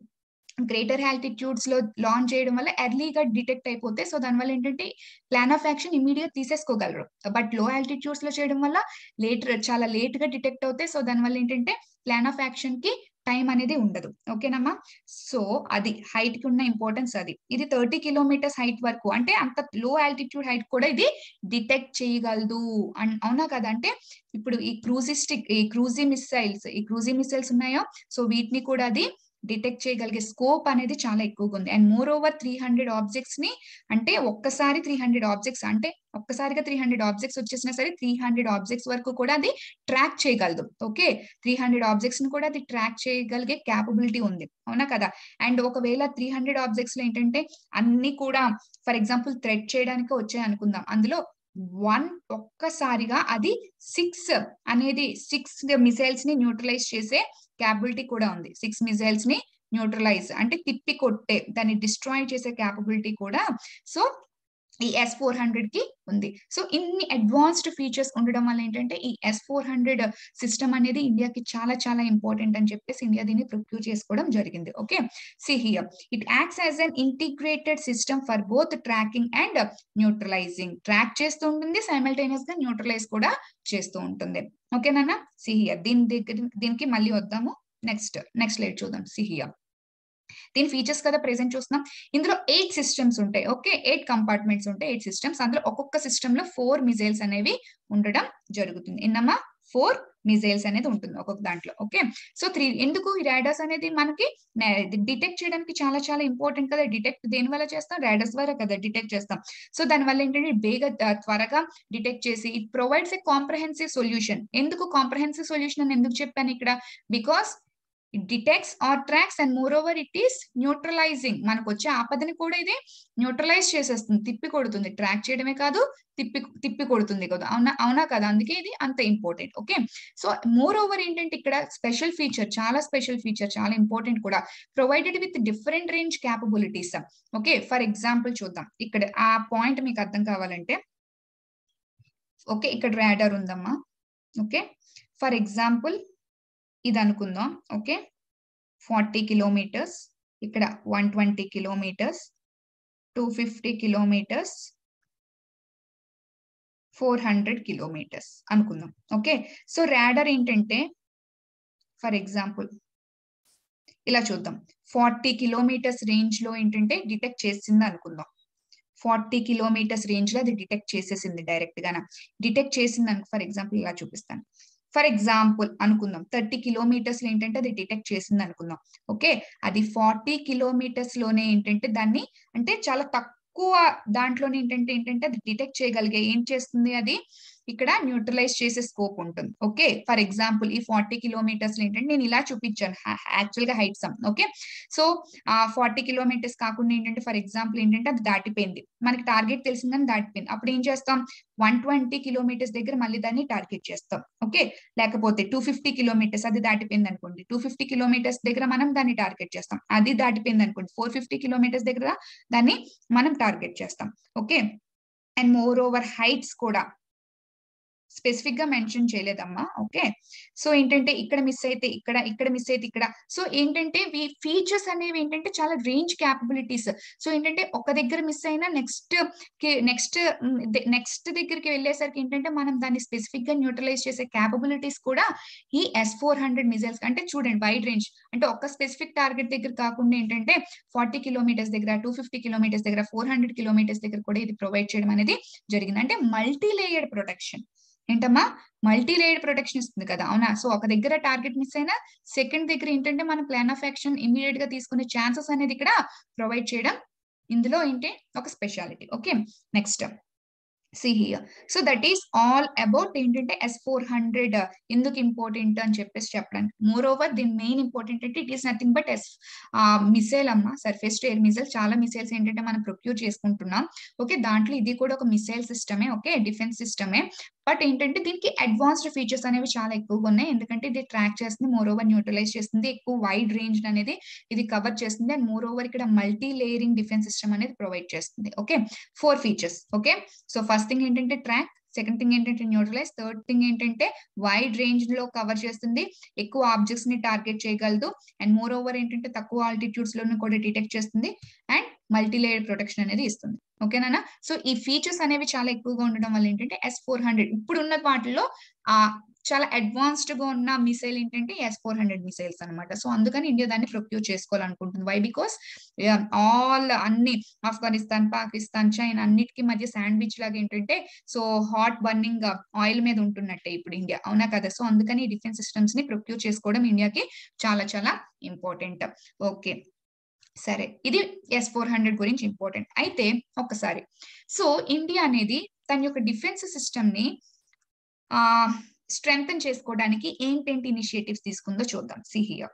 గ్రేటర్ ఆల్టిట్యూడ్స్ లో లాంచ్ చేయడం వల్ల ఎర్లీగా డిటెక్ట్ అయిపోతే సో దానివల్ల ఏంటంటే ప్లాన్ ఆఫ్ యాక్షన్ ఇమీడియట్ తీసేసుకోగలరు బట్ లో ఆల్టిట్యూడ్స్ లో చేయడం వల్ల లేట్ చాలా లేట్ గా డిటెక్ట్ అవుతాయి సో దానివల్ల ఏంటంటే ప్లాన్ ఆఫ్ యాక్షన్ కి టైం అనేది ఉండదు ఓకేనమ్మా సో అది హైట్ కి ఉన్న ఇంపార్టెన్స్ అది ఇది థర్టీ కిలోమీటర్స్ హైట్ వరకు అంటే అంత లో ఆల్టిట్యూడ్ హైట్ కూడా ఇది డిటెక్ట్ చేయగలదు అవునా కదా అంటే ఇప్పుడు ఈ క్రూజిస్టిక్ ఈ క్రూజీ మిసైల్స్ ఈ క్రూజీ మిసైల్స్ ఉన్నాయో సో వీటిని కూడా అది డిటెక్ట్ చేయగలిగే స్కోప్ అనేది చాలా ఎక్కువగా ఉంది and more over three hundred objects ని అంటే ఒక్కసారి త్రీ హండ్రెడ్ ఆబ్జెక్ట్స్ అంటే ఒక్కసారిగా త్రీ హండ్రెడ్ ఆబ్జెక్ట్స్ వచ్చేసినా సరే త్రీ హండ్రెడ్ ఆబ్జెక్ట్స్ వరకు కూడా అది ట్రాక్ చేయగలదు ఓకే త్రీ హండ్రెడ్ ఆబ్జెక్ట్స్ ని కూడా అది ట్రాక్ చేయగలిగే క్యాపబిలిటీ ఉంది అవునా కదా అండ్ ఒకవేళ త్రీ హండ్రెడ్ ఆబ్జెక్ట్స్ లో ఏంటంటే అన్ని కూడా ఫర్ ఎగ్జాంపుల్ థ్రెడ్ చేయడానికి వచ్చాయి అనుకుందాం అందులో వన్ ఒక్కసారిగా అది సిక్స్ అనేది సిక్స్ మిసైల్స్ ని న్యూట్రలైజ్ చేసే క్యాపబిలిటీ కూడా ఉంది సిక్స్ మిసైల్స్ ని న్యూట్రలైజ్ అంటే తిప్పి కొట్టే దాన్ని డిస్ట్రాయ్ చేసే క్యాపబిలిటీ కూడా సో ఈ ఎస్ ఫోర్ హండ్రెడ్ కి ఉంది సో ఇన్ని అడ్వాన్స్డ్ ఫీచర్స్ ఉండడం వల్ల ఏంటంటే ఈ ఎస్ ఫోర్ హండ్రెడ్ సిస్టమ్ అనేది ఇండియాకి చాలా చాలా ఇంపార్టెంట్ అని చెప్పేసి ఇండియా దీన్ని ప్రొక్యూర్ చేసుకోవడం జరిగింది okay see here it acts as an integrated system for both tracking and neutralizing track చేస్తూ ఉంటుంది సైమల్టేనియస్ గా న్యూట్రలైజ్ కూడా చేస్తూ ఉంటుంది ఓకేనా సి హియర్ దీని దగ్గర దీనికి మళ్ళీ వద్దాము నెక్స్ట్ నెక్స్ట్ లైట్ చూద్దాం సి హియర్ దీని ఫీచర్స్ కదా ప్రెసెంట్ చూస్తున్నాం ఇందులో ఎయిట్ సిస్టమ్స్ ఉంటాయి ఓకే ఎయిట్ కంపార్ట్మెంట్స్ ఉంటాయి ఎయిట్ సిస్టమ్స్ అందులో ఒక్కొక్క సిస్టమ్ లో ఫోర్ మిజైల్స్ అనేవి ఉండడం జరుగుతుంది ఎన్నమ్మా ఫోర్ మిజైల్స్ అనేది ఉంటుంది ఒక్కొక్క దాంట్లో ఓకే సో త్రీ ఎందుకు ఈ రాడార్స్ అనేది మనకి డిటెక్ట్ చేయడానికి చాలా చాలా ఇంపార్టెంట్ కదా డిటెక్ట్ దేని వల్ల చేస్తాం రాడర్స్ ద్వారా కదా డిటెక్ట్ చేస్తాం సో దాని వల్ల ఏంటంటే బేగా త్వరగా డిటెక్ట్ చేసి it provides a comprehensive solution ఎందుకు కాంప్రహెన్సివ్ సొల్యూషన్ అని ఎందుకు చెప్పాను ఇక్కడ because it detects or tracks and more over it is neutralizing మనకు వచ్చే ఆపదని కూడా ఇది న్యూట్రలైజ్ చేసేస్తుంది తిప్పి కొడుతుంది ట్రాక్ చేయడమే కాదు తిప్పి తిప్పి కొడుతుంది కదా అవునా అవునా కదా అందుకే ఇది అంత important okay so more over ఏంటంటే ఇక్కడ స్పెషల్ ఫీచర్ చాలా స్పెషల్ ఫీచర్ చాలా ఇంపార్టెంట్ కూడా provided with different range capabilities okay for example చూద్దాం ఇక్కడ ఆ పాయింట్ మీకు అర్థం కావాలంటే ఓకే ఇక్కడ రాడర్ ఉందమ్మా ఓకే ఫర్ ఎగ్జాంపుల్ ఇది అనుకుందాం ఓకే ఫార్టీ కిలోమీటర్స్ ఇక్కడ one twenty kilometres two fifty kilometres four hundred kilometres అనుకుందాం ఓకే సో రాడర్ ఏంటంటే ఫర్ ఎగ్జాంపుల్ ఇలా చూద్దాం ఫార్టీ కిలోమీటర్స్ రేంజ్ లో ఏంటంటే డిటెక్ట్ చేసింది అనుకుందాం ఫార్టీ కిలోమీటర్స్ రేంజ్ లో అది డిటెక్ట్ చేసేసింది డైరెక్ట్ గా డిటెక్ట్ చేసింది అనుకో ఫర్ ఎగ్జాంపుల్ ఇలా చూపిస్తాను ఫర్ ఎగ్జాంపుల్ అనుకుందాం థర్టీ కిలోమీటర్స్ లో ఏంటంటే అది డిటెక్ట్ చేసింది అనుకుందాం ఓకే అది ఫార్టీ కిలోమీటర్స్ లోనే ఏంటంటే దాన్ని అంటే చాలా తక్కువ దాంట్లోనే ఏంటంటే ఏంటంటే అది డిటెక్ట్ చేయగలిగే ఏం చేస్తుంది అది ఇక్కడ న్యూట్రలైజ్ చేసే స్కోప్ ఉంటుంది ఓకే ఫర్ ఎగ్జాంపుల్ ఈ ఫార్టీ కిలోమీటర్స్ ఏంటంటే నేను ఇలా చూపించాను యాక్చువల్ గా హైట్ సమ్ ఓకే సో ఆ ఫార్టీ కిలోమీటర్స్ కాకుండా ఏంటంటే ఫర్ ఎగ్జాంపుల్ ఏంటంటే అది దాటిపోయింది మనకి టార్గెట్ తెలిసిందని దాటిపోయింది అప్పుడు ఏం చేస్తాం వన్ ట్వంటీ కిలోమీటర్స్ దగ్గర మళ్ళీ దాన్ని టార్గెట్ చేస్తాం ఓకే లేకపోతే టూ ఫిఫ్టీ కిలోమీటర్స్ అది దాటిపోయింది అనుకోండి టూ ఫిఫ్టీ కిలోమీటర్స్ దగ్గర మనం దాన్ని టార్గెట్ చేస్తాం అది దాటిపోయింది అనుకోండి ఫోర్ ఫిఫ్టీ కిలోమీటర్స్ దగ్గర దాన్ని మనం టార్గెట్ చేస్తాం okay and more over heights కూడా స్పెసిఫిక్ గా మెన్షన్ చేయలేదమ్మా ఓకే సో ఏంటంటే ఇక్కడ మిస్ అయితే ఇక్కడ ఇక్కడ మిస్ అయితే ఇక్కడ సో ఏంటంటే ఫీచర్స్ అనేవి ఏంటంటే చాలా రేంజ్ క్యాపబిలిటీస్ సో ఏంటంటే ఒక దగ్గర మిస్ అయినా నెక్స్ట్ నెక్స్ట్ నెక్స్ట్ దగ్గరికి వెళ్ళేసరికి ఏంటంటే మనం దాన్ని స్పెసిఫిక్ గా న్యూట్రలైజ్ చేసే క్యాపబిలిటీస్ కూడా ఈ ఎస్ ఫోర్ హండ్రెడ్ మిజైల్స్ అంటే చూడండి వైడ్ రేంజ్ అంటే ఒక స్పెసిఫిక్ టార్గెట్ దగ్గర కాకుండా ఏంటంటే ఫార్టీ కిలోమీటర్స్ దగ్గర టూ ఫిఫ్టీ కిలోమీటర్స్ దగ్గర ఫోర్ హండ్రెడ్ కిలోమీటర్స్ దగ్గర కూడా ఇది ప్రొవైడ్ చేయడం అనేది జరిగింది అంటే మల్టీ లేయర్డ్ ప్రొటెక్షన్ ఏంటమ్మా మల్టీ లేయర్డ్ ప్రొటెక్షన్ ఇస్తుంది కదా అవునా సో ఒక దగ్గర టార్గెట్ మిస్ అయినా సెకండ్ దగ్గర ఏంటంటే మన ప్లాన్ ఆఫ్ యాక్షన్ ఇమీడియట్ గా తీసుకునే ఛాన్సెస్ అనేది ఇక్కడ ప్రొవైడ్ చేయడం ఇందులో ఏంటి ఒక speciality okay next see here so that is all about ఏంటంటే ఎస్ ఫోర్ హండ్రెడ్ ఎందుకు ఇంపార్టెంట్ అని చెప్పేసి చెప్పడానికి మోర్ ఓవర్ దీని మెయిన్ ఇంపార్టెంట్ అంటే it is nothing but S missile అమ్మ సర్ఫేస్ టు ఎయిర్ మిసైల్ చాలా మిసైల్స్ ఏంటంటే మనం ప్రొక్యూర్ చేసుకుంటున్నాం ఓకే దాంట్లో ఇది కూడా ఒక మిసైల్ సిస్టమే ఓకే డిఫెన్స్ సిస్టమే బట్ ఏంటంటే దీనికి అడ్వాన్స్డ్ ఫీచర్స్ అనేవి చాలా ఎక్కువగా ఉన్నాయి ఎందుకంటే ఇది ట్రాక్ చేస్తుంది మోర్ ఓవర్ న్యూట్రలైజ్ చేస్తుంది ఎక్కువ వైడ్ రేంజ్ అనేది ఇది కవర్ చేస్తుంది అండ్ మోర్ ఓవర్ ఇక్కడ మల్టీ లేయరింగ్ డిఫెన్స్ సిస్టమ్ అనేది ప్రొవైడ్ చేస్తుంది okay four features okay so first thing ఏంటంటే ట్రాక్ సెకండ్ థింగ్ ఏంటంటే న్యూట్రలైజ్ థర్డ్ థింగ్ ఏంటంటే వైడ్ రేంజ్ లో కవర్ చేస్తుంది ఎక్కువ ఆబ్జెక్ట్స్ ని టార్గెట్ చేయగలదు అండ్ మోర్ ఓవర్ ఏంటంటే తక్కువ ఆల్టిట్యూడ్స్ లోను కూడా డిటెక్ట్ చేస్తుంది అండ్ మల్టీ లేయర్ ప్రొటెక్షన్ అనేది ఇస్తుంది ఓకేనా సో ఈ ఫీచర్స్ అనేవి చాలా ఎక్కువగా ఉండడం వల్ల ఏంటంటే ఎస్ ఫోర్ హండ్రెడ్ ఇప్పుడు ఉన్న వాటిలో ఆ చాలా అడ్వాన్స్డ్ గా ఉన్న మిసైల్ ఏంటంటే ఎస్ ఫోర్ హండ్రెడ్ మిసైల్స్ అనమాట సో అందుకని ఇండియా దాన్ని ప్రొక్యూర్ చేసుకోవాలనుకుంటుంది వై బికాస్ ఆల్ అన్ని ఆఫ్ఘనిస్తాన్ పాకిస్తాన్ చైనా అన్నిటికీ మధ్య శాండ్విచ్ లాగా ఏంటంటే సో హాట్ బర్నింగ్ ఆయిల్ మీద ఉంటున్నట్టే ఇప్పుడు ఇండియా అవునా కదా సో అందుకని డిఫెన్స్ సిస్టమ్స్ ని ప్రొక్యూర్ చేసుకోవడం ఇండియాకి చాలా చాలా ఇంపార్టెంట్ ఓకే సరే ఇది ఎస్ ఫోర్ హండ్రెడ్ గురించి ఇంపార్టెంట్ అయితే ఒక్కసారి సో ఇండియా అనేది తన యొక్క డిఫెన్స్ సిస్టమ్ ని ఆ స్ట్రెంగ్తన్ చేసుకోవడానికి ఏంటేంటి ఇనిషియేటివ్స్ తీసుకుందో చూద్దాం see here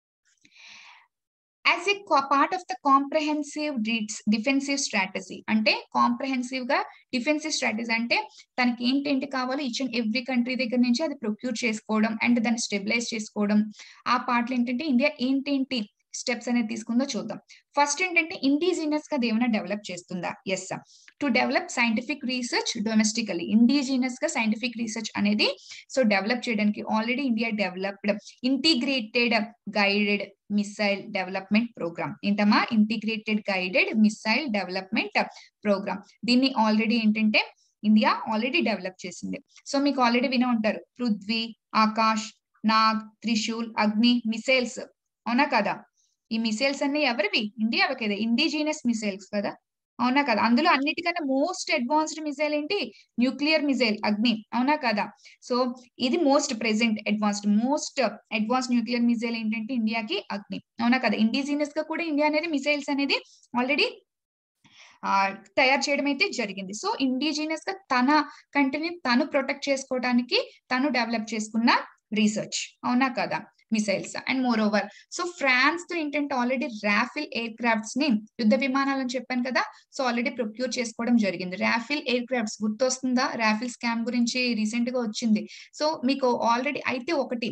as a part of the comprehensive defensive strategy అంటే కాంప్రహెన్సివ్ గా డిఫెన్సివ్ స్ట్రాటజీ అంటే తనకి ఏంటేంటి కావాలో ఈచ్ అండ్ ఎవ్రీ కంట్రీ దగ్గర నుంచి అది ప్రొక్యూర్ చేసుకోవడం అండ్ దాన్ని స్టెబిలైజ్ చేసుకోవడం ఆ పార్ట్లు ఏంటంటే ఇండియా ఏంటేంటి స్టెప్స్ అనేది తీసుకుందో చూద్దాం ఫస్ట్ ఏంటంటే ఇండిజినియస్ గా ఏమైనా డెవలప్ చేస్తుందా as to develop scientific research domestically indigenous గా సైంటిఫిక్ రీసెర్చ్ అనేది సో డెవలప్ చేయడానికి already India developed integrated guided missile development programme ఏంటమ్మా integrated guided missile development programme దీన్ని ఆల్రెడీ ఏంటంటే ఇండియా ఆల్రెడీ డెవలప్ చేసింది సో మీకు ఆల్రెడీ వినే ఉంటారు పృథ్వీ ఆకాష్ నాగ్ త్రిశూల్ అగ్ని మిసైల్స్ అవునా కదా ఈ మిసైల్స్ అన్ని ఎవరివి ఇండియా కదా ఇండిజినియస్ మిసైల్స్ కదా అవునా కదా అందులో అన్నిటికన్నా మోస్ట్ అడ్వాన్స్డ్ మిసైల్ ఏంటి న్యూక్లియర్ మిసైల్ అగ్ని అవునా కదా సో ఇది most present advanced most advance nuclear missile ఏంటంటే ఇండియాకి అగ్ని అవునా కదా ఇండిజినియస్ గా కూడా ఇండియా అనేది మిసైల్స్ అనేది ఆల్రెడీ తయారు చేయడం అయితే జరిగింది సో ఇండిజినియస్ గా తన కంట్రీని తను ప్రొటెక్ట్ చేసుకోవడానికి తను డెవలప్ చేసుకున్న రీసెర్చ్ అవునా కదా missiles and more over so France తో ఏంటంటే ఆల్రెడీ రాఫిల్ ఎయిర్ క్రాఫ్ట్స్ ని యుద్ధ విమానాలని చెప్పాను కదా సో ఆల్రెడీ ప్రొక్యూర్ చేసుకోవడం జరిగింది రాఫిల్ ఎయిర్ క్రాఫ్ట్స్ గుర్తొస్తుందా రాఫిల్ స్కామ్ గురించి రీసెంట్ గా వచ్చింది సో మీకు ఆల్రెడీ అయితే ఒకటి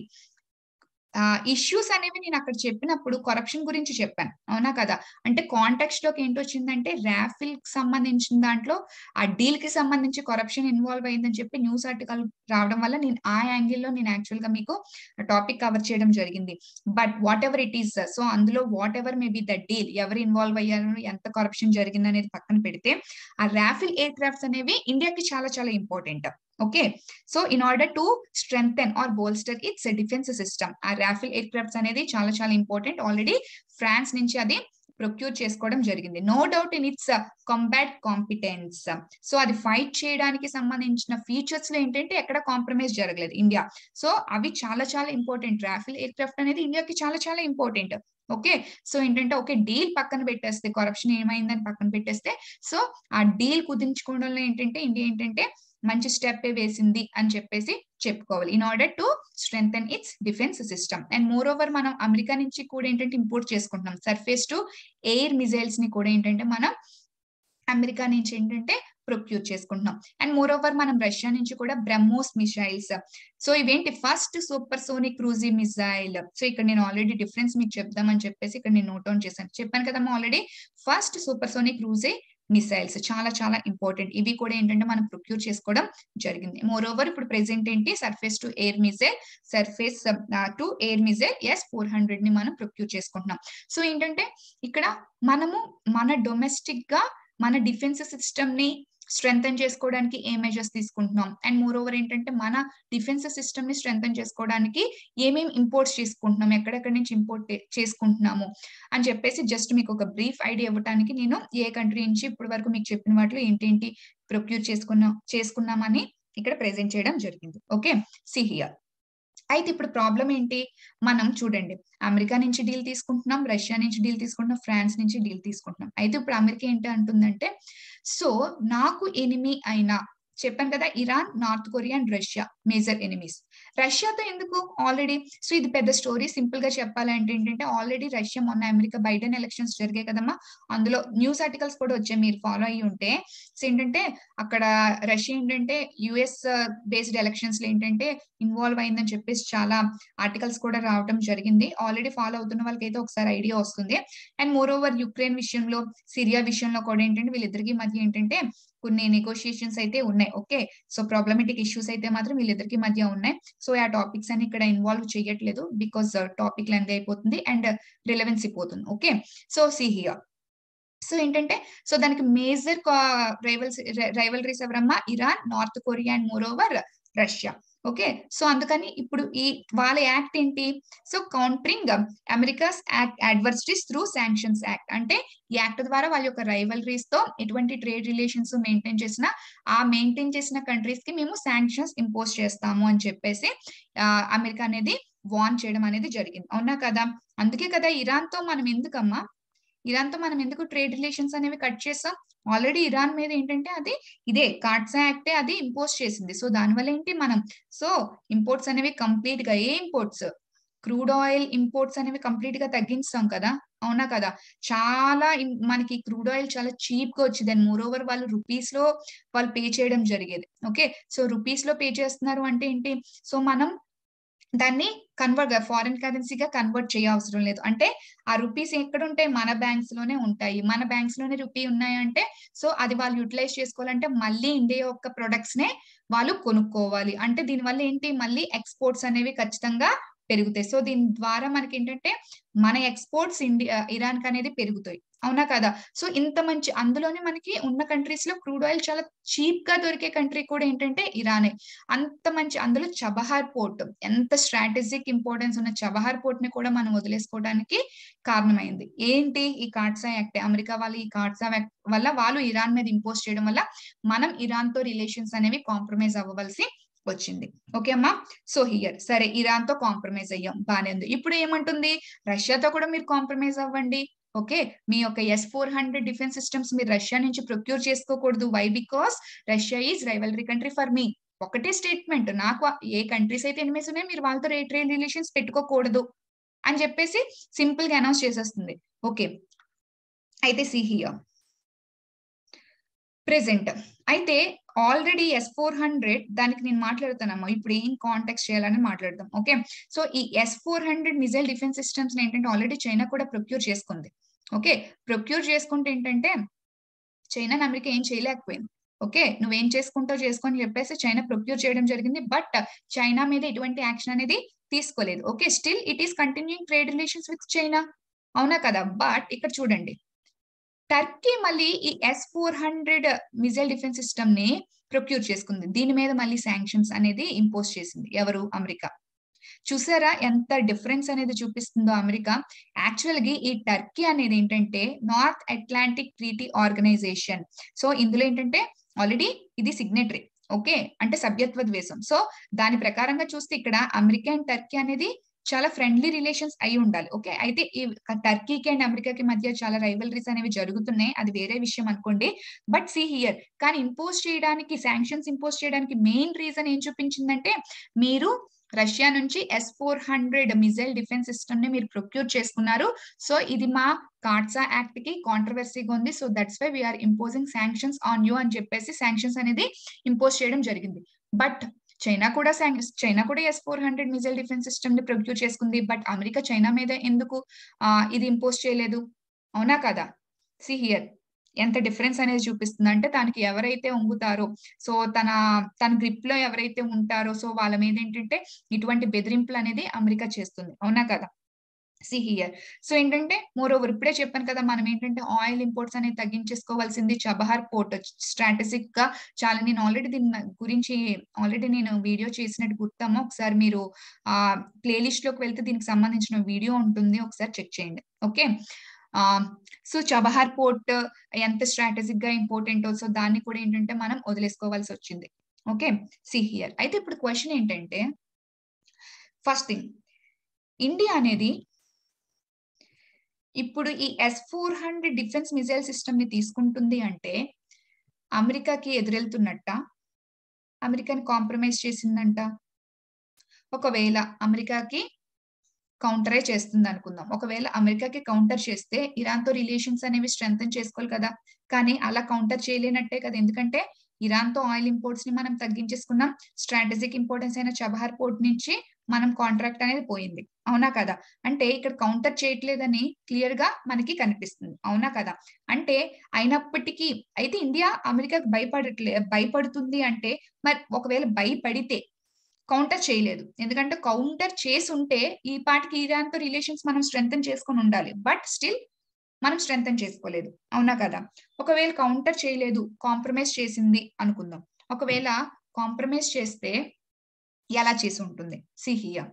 ఇష్యూస్ అనేవి నేను అక్కడ చెప్పినప్పుడు కరప్షన్ గురించి చెప్పాను అవునా కదా అంటే కాంటాక్ట్ లోకి ఏంటి వచ్చిందంటే రాఫిల్ కి సంబంధించిన దాంట్లో ఆ డీల్ కి సంబంధించి కరప్షన్ ఇన్వాల్వ్ అయిందని చెప్పి న్యూస్ ఆర్టికల్ రావడం వల్ల నేను ఆ యాంగిల్లో నేను యాక్చువల్ గా మీకు టాపిక్ కవర్ చేయడం జరిగింది but whatever it is so అందులో whatever maybe the deal ఎవరు ఇన్వాల్వ్ అయ్యారు ఎంత కరప్షన్ జరిగింది అనేది పక్కన పెడితే ఆ రాఫిల్ ఎయిర్ క్రాఫ్ట్స్ అనేవి ఇండియాకి చాలా చాలా important okay so in order to strengthen or bolster its defence system ఆ రాఫిల్ ఎయిర్ క్రాఫ్ట్స్ అనేది చాలా చాలా ఇంపార్టెంట్ ఆల్రెడీ ఫ్రాన్స్ నుంచి అది ప్రొక్యూర్ చేసుకోవడం జరిగింది no doubt in its combat competence so అది ఫైట్ చేయడానికి సంబంధించిన ఫీచర్స్ లో ఏంటంటే ఎక్కడ కాంప్రమైజ్ జరగలేదు ఇండియా సో అవి చాలా చాలా ఇంపార్టెంట్ రాఫిల్ ఎయిర్ క్రాఫ్ట్ అనేది ఇండియాకి చాలా చాలా ఇంపార్టెంట్ ఓకే సో ఏంటంటే ఓకే డీల్ పక్కన పెట్టేస్తే కరప్షన్ ఏమైందని పక్కన పెట్టేస్తే సో ఆ డీల్ కుదించుకోవడంలో ఏంటంటే ఇండియా ఏంటంటే మంచి స్టెప్ వేసింది అని చెప్పేసి చెప్పుకోవాలి in order to strength its defence system and more over మనం అమెరికా నుంచి కూడా ఏంటంటే ఇంపోర్ట్ చేసుకుంటున్నాం సర్ఫేస్ టు ఎయిర్ మిజైల్స్ ని కూడా ఏంటంటే మనం అమెరికా నుంచి ఏంటంటే ప్రొక్యూర్ చేసుకుంటున్నాం అండ్ మోర్ ఓవర్ మనం రష్యా నుంచి కూడా బ్రహ్మోస్ మిసైల్స్ సో ఇవేంటి first supersonic cruise missile so ఇక్కడ నేను ఆల్రెడీ డిఫరెన్స్ మీకు చెప్దామని చెప్పేసి ఇక్కడ నేను నోట్ డౌన్ చేశాను చెప్పాను కదమ్మా already first supersonic cruise missiles చాలా చాలా ఇంపార్టెంట్ ఇవి కూడా ఏంటంటే మనం ప్రొక్యూర్ చేసుకోవడం జరిగింది మోర్ ఓవర్ ఇప్పుడు ప్రెసెంట్ ఏంటి surface to air missile surface to air missile S four hundred ని మనం ప్రొక్యూర్ చేసుకుంటున్నాం సో ఏంటంటే ఇక్కడ మనము మన డొమెస్టిక్ గా మన డిఫెన్స్ సిస్టమ్ ని స్ట్రెంగ్ చేసుకోవడానికి ఏ మెజర్స్ తీసుకుంటున్నాం అండ్ మోర్ ఓవర్ ఏంటంటే మన డిఫెన్స్ సిస్టమ్ ని స్ట్రెంగ్ చేసుకోవడానికి ఏమేమి ఇంపోర్ట్స్ చేసుకుంటున్నాం ఎక్కడెక్కడి నుంచి ఇంపోర్ట్ చేసుకుంటున్నాము అని చెప్పేసి జస్ట్ మీకు ఒక బ్రీఫ్ ఐడియా ఇవ్వడానికి నేను ఏ కంట్రీ నుంచి ఇప్పటి వరకు మీకు చెప్పిన వాటిలో ఏంటేంటి ప్రొక్యూర్ చేసుకున్నాం చేసుకున్నామని ఇక్కడ ప్రెజెంట్ చేయడం జరిగింది ఓకే సిహియర్ అయితే ఇప్పుడు ప్రాబ్లం ఏంటి మనం చూడండి అమెరికా నుంచి డీల్ తీసుకుంటున్నాం రష్యా నుంచి డీల్ తీసుకుంటున్నాం ఫ్రాన్స్ నుంచి డీల్ తీసుకుంటున్నాం అయితే ఇప్పుడు అమెరికా ఏంటి అంటుందంటే సో నాకు ఎనిమి అయినా చెప్పాను కదా Iran North Korea and Russia major enemies రష్యాతో ఎందుకు ఆల్రెడీ సో ఇది పెద్ద స్టోరీ సింపుల్ గా చెప్పాలంటే ఏంటంటే ఆల్రెడీ రష్యా మొన్న అమెరికా బైడెన్ ఎలక్షన్స్ జరిగాయి కదమ్మా అందులో న్యూస్ ఆర్టికల్స్ కూడా వచ్చాయి మీరు ఫాలో అయ్యి ఉంటే సో ఏంటంటే అక్కడ రష్యా ఏంటంటే యుఎస్ బేస్డ్ ఎలక్షన్స్ లో ఏంటంటే ఇన్వాల్వ్ అయిందని చెప్పేసి చాలా ఆర్టికల్స్ కూడా రావడం జరిగింది ఆల్రెడీ ఫాలో అవుతున్న వాళ్ళకి అయితే ఒకసారి ఐడియా వస్తుంది అండ్ మోర్ ఓవర్ యుక్రెయిన్ విషయంలో సిరియా విషయంలో కూడా ఏంటంటే వీళ్ళిద్దరికి మధ్య ఏంటంటే కొన్ని నెగోషియేషన్స్ అయితే ఉన్నాయి ఓకే సో ప్రాబ్లమెటిక్ ఇష్యూస్ అయితే మాత్రం వీళ్ళిద్దరికి మధ్య ఉన్నాయి సో ఆ టాపిక్స్ అని ఇక్కడ ఇన్వాల్వ్ చేయట్లేదు బికాస్ టాపిక్ లెంగ్ అయిపోతుంది అండ్ రిలవెన్సీ పోతుంది okay so see here so ఏంటంటే సో దానికి మేజర్ రైవల్స్ రైవలరీస్ ఎవరమ్మా Iran North Korea and more over Russia okay so అందుకని ఇప్పుడు ఈ వాళ్ళ యాక్ట్ ఏంటి so countering America's act adversities through sanctions act అంటే ఈ యాక్ట్ ద్వారా వాళ్ళ యొక్క రైవలరీస్ తో ఎటువంటి ట్రేడ్ రిలేషన్స్ మెయింటైన్ చేసిన ఆ మెయింటైన్ చేసిన కంట్రీస్ కి మేము శాంక్షన్స్ ఇంపోజ్ చేస్తాము అని చెప్పేసి అమెరికా అనేది వార్న్ చేయడం అనేది జరిగింది అవునా కదా అందుకే కదా ఇరాన్ తో మనం ఎందుకమ్మా ఇరాన్ తో మనం ఎందుకు ట్రేడ్ రిలేషన్స్ అనేవి కట్ చేస్తాం ఆల్రెడీ ఇరాన్ మీద ఏంటంటే అది ఇదే కార్డ్సా యాక్టే అది ఇంపోజ్ చేసింది సో దానివల్ల ఏంటి మనం సో ఇంపోర్ట్స్ అనేవి కంప్లీట్ గా ఏ ఇంపోర్ట్స్ క్రూడ్ ఆయిల్ ఇంపోర్ట్స్ అనేవి కంప్లీట్ గా తగ్గించాం కదా అవునా కదా చాలా మనకి క్రూడ్ ఆయిల్ చాలా చీప్ గా వచ్చింది అండ్ మోర్ ఓవర్ వాళ్ళు రూపీస్ లో వాళ్ళు పే చేయడం జరిగేది ఓకే సో రూపీస్ లో పే చేస్తున్నారు అంటే ఏంటి సో మనం దాన్ని కన్వర్ట్ ఫారిన్ కరెన్సీగా కన్వర్ట్ చేయవసరం లేదు అంటే ఆ రూపీస్ ఎక్కడ ఉంటాయి మన బ్యాంక్స్ లోనే ఉంటాయి మన బ్యాంక్స్ లోనే రూపీ ఉన్నాయంటే సో అది వాళ్ళు యూటిలైజ్ చేసుకోవాలంటే మళ్ళీ ఇండియా యొక్క ప్రొడక్ట్స్ నే వాళ్ళు కొనుక్కోవాలి అంటే దీనివల్ల ఏంటి మళ్ళీ ఎక్స్పోర్ట్స్ అనేవి ఖచ్చితంగా పెరుగుతాయి సో దీని ద్వారా మనకి ఏంటంటే మన ఎక్స్పోర్ట్స్ ఇండియా ఇరాన్ కి అనేది పెరుగుతాయి అవునా కదా సో ఇంత మంచి అందులోనే మనకి ఉన్న కంట్రీస్ లో క్రూడ్ ఆయిల్ చాలా చీప్ గా దొరికే కంట్రీ కూడా ఏంటంటే ఇరానే అంత మంచి అందులో చబహార్ పోర్ట్ ఎంత స్ట్రాటజిక్ ఇంపార్టెన్స్ ఉన్న చబహార్ పోర్ట్ ని కూడా మనం వదిలేసుకోవడానికి కారణమైంది ఏంటి ఈ కార్డ్సా యాక్ట్ అమెరికా వాళ్ళు ఈ కార్డ్సా యాక్ట్ వల్ల వాళ్ళు ఇరాన్ మీద ఇంపోజ్ చేయడం వల్ల మనం ఇరాన్ తో రిలేషన్స్ అనేవి కాంప్రమైజ్ అవ్వవలసి వచ్చింది ఓకే అమ్మా సో హియర్ సరే ఇరాన్ తో కాంప్రమైజ్ అయ్యాం బానే ఉంది ఇప్పుడు ఏమంటుంది రష్యాతో కూడా మీరు కాంప్రమైజ్ అవ్వండి ఓకే మీ యొక్క S four hundred defence systems మీరు రష్యా నుంచి ప్రొక్యూర్ చేసుకోకూడదు why because Russia is rivalry country for me ఒకటే స్టేట్మెంట్ నాకు ఏ కంట్రీస్ అయితే ఎనిమిస్ ఉన్నాయో మీరు వాళ్ళతో ట్రేడ్ రిలేషన్స్ పెట్టుకోకూడదు అని చెప్పేసి సింపుల్ గా అనౌన్స్ చేసేస్తుంది ఓకే అయితే సి హియర్ ప్రెసెంట్ అయితే ఆల్రెడీ ఎస్ ఫోర్ హండ్రెడ్ దానికి నేను మాట్లాడుతానమ్మా ఇప్పుడు ఏం కాంటాక్ట్ చేయాలని మాట్లాడదాం ఓకే సో ఈ S four hundred missile defence systems ఏంటంటే ఆల్రెడీ చైనా కూడా ప్రొక్యూర్ చేసుకుంది ఓకే ప్రొక్యూర్ చేసుకుంటే ఏంటంటే చైనా అమెరికా ఏం చేయలేకపోయింది ఓకే నువ్వేం చేసుకుంటావు చేసుకొని చెప్పేసి చైనా ప్రొక్యూర్ చేయడం జరిగింది బట్ చైనా మీద ఎటువంటి యాక్షన్ అనేది తీసుకోలేదు okay still it is continuing trade relations with China అవునా కదా బట్ ఇక్కడ చూడండి టర్కీ మళ్ళీ ఈ S four hundred missile defence system ని ప్రొక్యూర్ చేసుకుంది దీని మీద మళ్ళీ శాంక్షన్స్ అనేది ఇంపోజ్ చేసింది ఎవరు అమెరికా చూసారా ఎంత డిఫరెన్స్ అనేది చూపిస్తుందో అమెరికా యాక్చువల్ గా ఈ టర్కీ అనేది ఏంటంటే North Atlantic Treaty Organisation so ఇందులో ఏంటంటే ఆల్రెడీ ఇది సిగ్నేటరీ ఓకే అంటే సభ్యత్వ ద్వేషం సో దాని ప్రకారంగా చూస్తే ఇక్కడ అమెరికా అండ్ టర్కీ అనేది చాలా ఫ్రెండ్లీ రిలేషన్స్ అయి ఉండాలి ఓకే అయితే ఈ టర్కీకి అండ్ అమెరికాకి మధ్య చాలా రైవలరీస్ అనేవి జరుగుతున్నాయి అది వేరే విషయం అనుకోండి బట్ సి హియర్ కానీ ఇంపోజ్ చేయడానికి శాంక్షన్స్ ఇంపోజ్ చేయడానికి మెయిన్ రీజన్ ఏం చూపించిందంటే మీరు రష్యా నుంచి S four hundred missile defence system ని మీరు ప్రొక్యూర్ చేసుకున్నారు సో ఇది మా కార్డ్సా యాక్ట్ కి కాంట్రవర్సీగా ఉంది so that's why we're imposing sanctions on you అని చెప్పేసి శాంక్షన్స్ అనేది ఇంపోజ్ చేయడం జరిగింది బట్ చైనా కూడా చైనా కూడా S four hundred missile defence system ని ప్రొక్యూర్ చేసుకుంది బట్ అమెరికా చైనా మీద ఎందుకు ఇది ఇంపోజ్ చేయలేదు అవునా కదా సి హియర్ ఎంత డిఫరెన్స్ అనేది చూపిస్తుంది అంటే తనకి ఎవరైతే ఉంగుతారో సో తన తన గ్రిప్ లో ఎవరైతే ఉంటారో సో వాళ్ళ మీద ఏంటంటే ఇటువంటి బెదిరింపులు అనేది అమెరికా చేస్తుంది అవునా కదా సి హియర్ సో ఏంటంటే మోర్ ఓవర్ ఇప్పుడే చెప్పాను కదా మనం ఏంటంటే ఆయిల్ ఇంపోర్ట్స్ అనేది తగ్గించేసుకోవాల్సింది చబహార్ పోర్ట్ స్ట్రాటజిక్ గా చాలా నేను ఆల్రెడీ దీని గురించి ఆల్రెడీ నేను వీడియో చేసినట్టు గుర్తాము ఒకసారి మీరు ఆ ప్లేలిస్ట్ లోకి వెళ్తే దీనికి సంబంధించిన వీడియో ఉంటుంది ఒకసారి చెక్ చేయండి ఓకే సో చబహార్ పోర్ట్ ఎంత స్ట్రాటజిక్ గా ఇంపార్టెంట్ సో దాన్ని కూడా ఏంటంటే మనం వదిలేసుకోవాల్సి వచ్చింది ఓకే సి హియర్ అయితే ఇప్పుడు క్వశ్చన్ ఏంటంటే ఫస్ట్ థింగ్ ఇండియా అనేది ఇప్పుడు ఈ S four hundred defence missile system ని తీసుకుంటుంది అంటే అమెరికాకి ఎదురెళ్తున్నట్ట అమెరికాని కాంప్రమైజ్ చేసిందంట ఒకవేళ అమెరికాకి కౌంటరే చేస్తుంది అనుకుందాం ఒకవేళ అమెరికాకి కౌంటర్ చేస్తే ఇరాన్ తో రిలేషన్స్ అనేవి స్ట్రెంగ్ చేసుకోవాలి కదా కానీ అలా కౌంటర్ చేయలేనట్టే కదా ఎందుకంటే ఇరాన్ తో ఆయిల్ ఇంపోర్ట్స్ ని మనం తగ్గించేసుకున్నాం స్ట్రాటజిక్ ఇంపార్టెన్స్ అయిన చబహార్ పోర్ట్ నుంచి మనం కాంట్రాక్ట్ అనేది పోయింది అవునా కదా అంటే ఇక్కడ కౌంటర్ చేయట్లేదని క్లియర్ గా మనకి కనిపిస్తుంది అవునా కదా అంటే అయినప్పటికీ అయితే ఇండియా అమెరికాకి భయపడట్లే భయపడుతుంది అంటే మరి ఒకవేళ భయపడితే కౌంటర్ చేయలేదు ఎందుకంటే కౌంటర్ చేసి ఉంటే ఈ పాటికి ఇరాన్ తో రిలేషన్స్ మనం స్ట్రెంగ్ చేసుకొని ఉండాలి బట్ స్టిల్ మనం స్ట్రెంగ్ చేసుకోలేదు అవునా కదా ఒకవేళ కౌంటర్ చేయలేదు కాంప్రమైజ్ చేసింది అనుకుందాం ఒకవేళ కాంప్రమైజ్ చేస్తే ఎలా చేసి ఉంటుంది సిహియా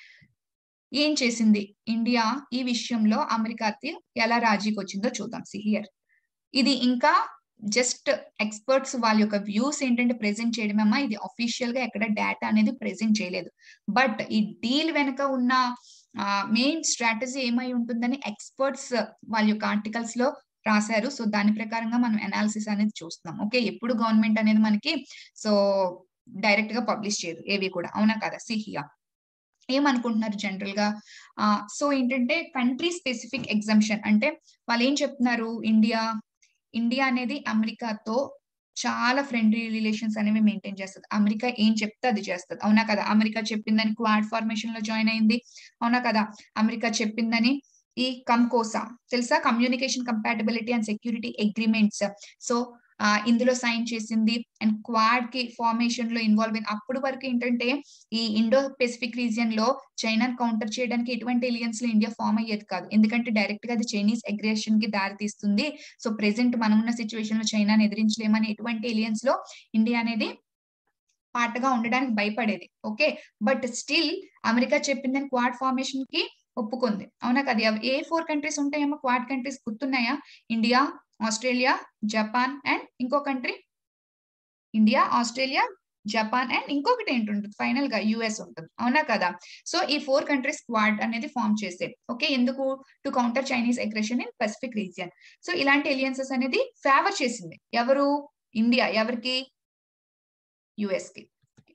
ఏం చేసింది ఇండియా ఈ విషయంలో అమెరికాకి ఎలా రాజీకి వచ్చిందో చూద్దాం సిహియర్ ఇది ఇంకా జస్ట్ ఎక్స్పర్ట్స్ వాళ్ళ యొక్క వ్యూస్ ఏంటంటే ప్రెజెంట్ చేయడమేమా ఇది అఫీషియల్ గా ఎక్కడ డేటా అనేది ప్రెజెంట్ చేయలేదు బట్ ఈ డీల్ వెనక ఉన్న మెయిన్ స్ట్రాటజీ ఏమై ఉంటుందని ఎక్స్పర్ట్స్ వాళ్ళ యొక్క ఆర్టికల్స్ లో రాశారు సో దాని ప్రకారంగా మనం అనాలిసిస్ అనేది చూస్తున్నాం ఓకే ఎప్పుడు గవర్నమెంట్ అనేది మనకి సో డైరెక్ట్ గా పబ్లిష్ చేయదు ఏవి కూడా అవునా కదా సిహియా ఏమనుకుంటున్నారు జనరల్ గా సో ఏంటంటే కంట్రీ స్పెసిఫిక్ ఎగ్జామ్షన్ అంటే వాళ్ళు ఏం చెప్తున్నారు ఇండియా ఇండియా అనేది అమెరికాతో చాలా ఫ్రెండ్లీ రిలేషన్స్ అనేవి మెయింటైన్ చేస్తుంది అమెరికా ఏం చెప్తే అది చేస్తుంది అవునా కదా అమెరికా చెప్పిందని క్వాడ్ ఫార్మేషన్ లో జాయిన్ అయింది అవునా కదా అమెరికా చెప్పిందని ఈ కంకోసా తెలుసా communication compatibility and security agreements so ఇందులో సైన్ చేసింది అండ్ క్వాడ్ కి ఫార్మేషన్ లో ఇన్వాల్వ్ అయింది అప్పటి వరకు ఏంటంటే ఈ ఇండో పెసిఫిక్ రీజియన్ లో చైనా కౌంటర్ చేయడానికి ఎటువంటి ఎలియన్స్ లో ఇండియా ఫామ్ అయ్యేది కాదు ఎందుకంటే డైరెక్ట్ గా అది చైనీస్ అగ్రెషన్ కి దారి తీస్తుంది సో ప్రెసెంట్ మనం ఉన్న సిచ్యువేషన్ లో చైనాని ఎదిరించలేమని ఎటువంటి ఎలియన్స్ లో ఇండియా అనేది పాటగా ఉండడానికి భయపడేది ఓకే బట్ స్టిల్ అమెరికా చెప్పిందని క్వాడ్ ఫార్మేషన్ కి ఒప్పుకుంది అవునా కదా ఏ ఫోర్ కంట్రీస్ ఉంటాయేమో క్వాడ్ కంట్రీస్ గుర్తున్నాయా ఇండియా ఆస్ట్రేలియా జపాన్ అండ్ ఇంకో country India Australia Japan and ఇంకొకటి ఏంటుంటుంది ఫైనల్ గా యుఎస్ ఉంటుంది అవునా కదా సో ఈ ఫోర్ కంట్రీస్ క్వాడ్ అనేది ఫామ్ చేసే ఓకే ఎందుకు to counter Chinese aggression in Pacific region so ఇలాంటి ఎలియన్సెస్ అనేది ఫేవర్ చేసింది ఎవరు ఇండియా ఎవరికి యుఎస్ కి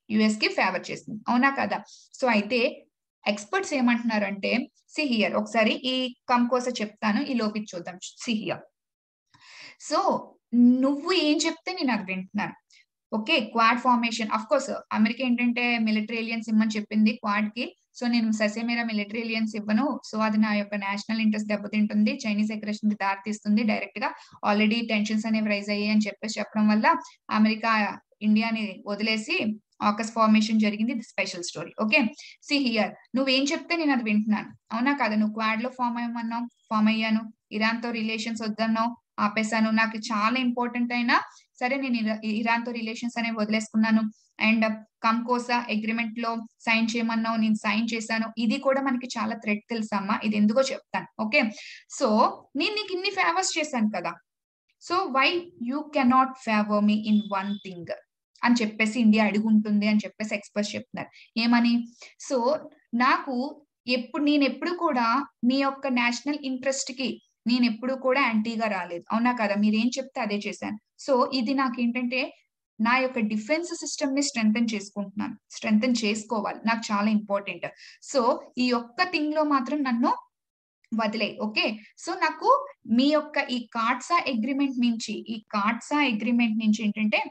యుఎస్ కి ఫేవర్ చేసింది అవునా కదా సో అయితే ఎక్స్పర్ట్స్ ఏమంటున్నారంటే సి హియర్ ఒకసారి ఈ కమ్ కోసం చెప్తాను ఈ లోపి చూద్దాం సి హియర్ సో నువ్వు ఏం చెప్తే నేను అది వింటున్నాను okay Quad formation of course America ఏంటంటే మిలిటరీ ఏలియన్స్ ఇమ్మని చెప్పింది క్వాడ్ కి సో నేను ససేమేరా మిలిటరీ ఏలియన్స్ ఇవ్వను సో అది నా యొక్క నేషనల్ ఇంట్రెస్ట్ దెబ్బతింటుంది చైనీస్ అగ్రెషన్ కి దారి తీస్తుంది డైరెక్ట్ గా ఆల్రెడీ టెన్షన్స్ అనేవి రైజ్ అయ్యాయి అని చెప్పేసి చెప్పడం వల్ల అమెరికా ఇండియాని వదిలేసి ఆకస్ ఫార్మేషన్ జరిగింది ఇది special story okay see here నువ్వేం చెప్తే నేను అది వింటున్నాను అవునా కదా నువ్వు క్వాడ్ లో ఫామ్ అయ్యమన్నావు ఫామ్ అయ్యాను ఇరాన్ తో రిలేషన్స్ వద్దన్నావు ఆపేశాను నాకు చాలా ఇంపార్టెంట్ అయినా సరే నేను ఇరాన్ తో రిలేషన్స్ అనేవి వదిలేసుకున్నాను అండ్ కంకోసా అగ్రిమెంట్ లో సైన్ చేయమన్నావు నేను సైన్ చేశాను ఇది కూడా మనకి చాలా థ్రెడ్ తెలుసమ్మా ఇది ఎందుకో చెప్తాను ఓకే సో నేను నీకు ఇన్ని ఫేవర్స్ చేశాను కదా so why you cannot favour me in one thing అని చెప్పేసి ఇండియా అడుగుంటుంది అని చెప్పేసి ఎక్స్పర్ట్స్ చెప్తున్నారు ఏమని సో నాకు ఎప్పుడు నేను ఎప్పుడు కూడా మీ యొక్క నేషనల్ ఇంట్రెస్ట్ కి నేను ఎప్పుడు కూడా యాంటీగా రాలేదు అవునా కదా మీరేం చెప్తే అదే చేశాను సో ఇది నాకు ఏంటంటే నా యొక్క డిఫెన్స్ సిస్టమ్ ని స్ట్రెంగ్ చేసుకుంటున్నాను స్ట్రెంగ్ చేసుకోవాలి నాకు చాలా ఇంపార్టెంట్ సో ఈ ఒక్క థింగ్ లో మాత్రం నన్ను వదిలే ఓకే సో నాకు మీ యొక్క ఈ కార్డ్సా అగ్రిమెంట్ నుంచి ఈ కార్డ్సా అగ్రిమెంట్ నుంచి ఏంటంటే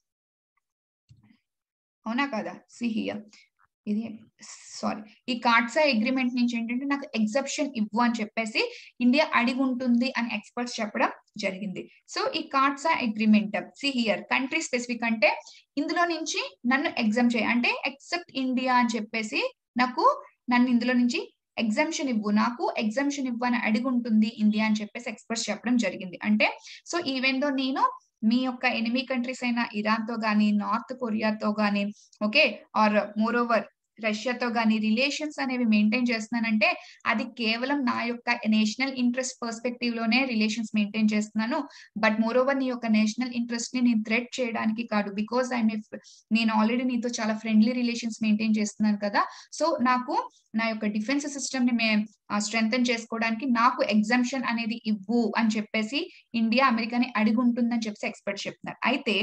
అవునా కదా సిహియా ఇది సారీ ఈ కార్డ్సా అగ్రిమెంట్ నుంచి ఏంటంటే నాకు ఎగ్జెప్షన్ ఇవ్వు అని చెప్పేసి ఇండియా అడిగి ఉంటుంది అని ఎక్స్పర్ట్స్ చెప్పడం జరిగింది సో ఈ కార్డ్సా agreement see here country specific అంటే ఇందులో నుంచి నన్ను ఎగ్జామ్ చేయ అంటే ఎక్సెప్ట్ ఇండియా అని చెప్పేసి నాకు నన్ను ఇందులో నుంచి ఎగ్జామ్షన్ ఇవ్వు నాకు ఎగ్జామ్షన్ ఇవ్వు అని అడిగి ఉంటుంది ఇండియా అని చెప్పేసి ఎక్స్పర్ట్స్ చెప్పడం జరిగింది అంటే సో ఈవెన్ దో నేను మీ యొక్క ఎనిమీ కంట్రీస్ అయిన ఇరాన్ తో గానీ నార్త్ కొరియాతో గానీ ఓకే ఆర్ మోర్ ఓవర్ రష్యాతో గానీ రిలేషన్స్ అనేవి మెయింటైన్ చేస్తున్నానంటే అది కేవలం నా యొక్క నేషనల్ ఇంట్రెస్ట్ పర్స్పెక్టివ్ లోనే రిలేషన్స్ మెయింటైన్ చేస్తున్నాను బట్ మోర్ ఓవర్ నీ యొక్క నేషనల్ ఇంట్రెస్ట్ ని నేను థ్రెట్ చేయడానికి కాదు బికాస్ ఐ నేను ఆల్రెడీ నీతో చాలా ఫ్రెండ్లీ రిలేషన్స్ మెయింటైన్ చేస్తున్నాను కదా సో నాకు నా యొక్క డిఫెన్స్ సిస్టమ్ ని మే స్ట్రెంగ్ చేసుకోవడానికి నాకు ఎగ్జామ్షన్ అనేది ఇవ్వు అని చెప్పేసి ఇండియా అమెరికాని అడిగి ఉంటుందని చెప్పేసి ఎక్స్పర్ట్ చెప్తున్నారు అయితే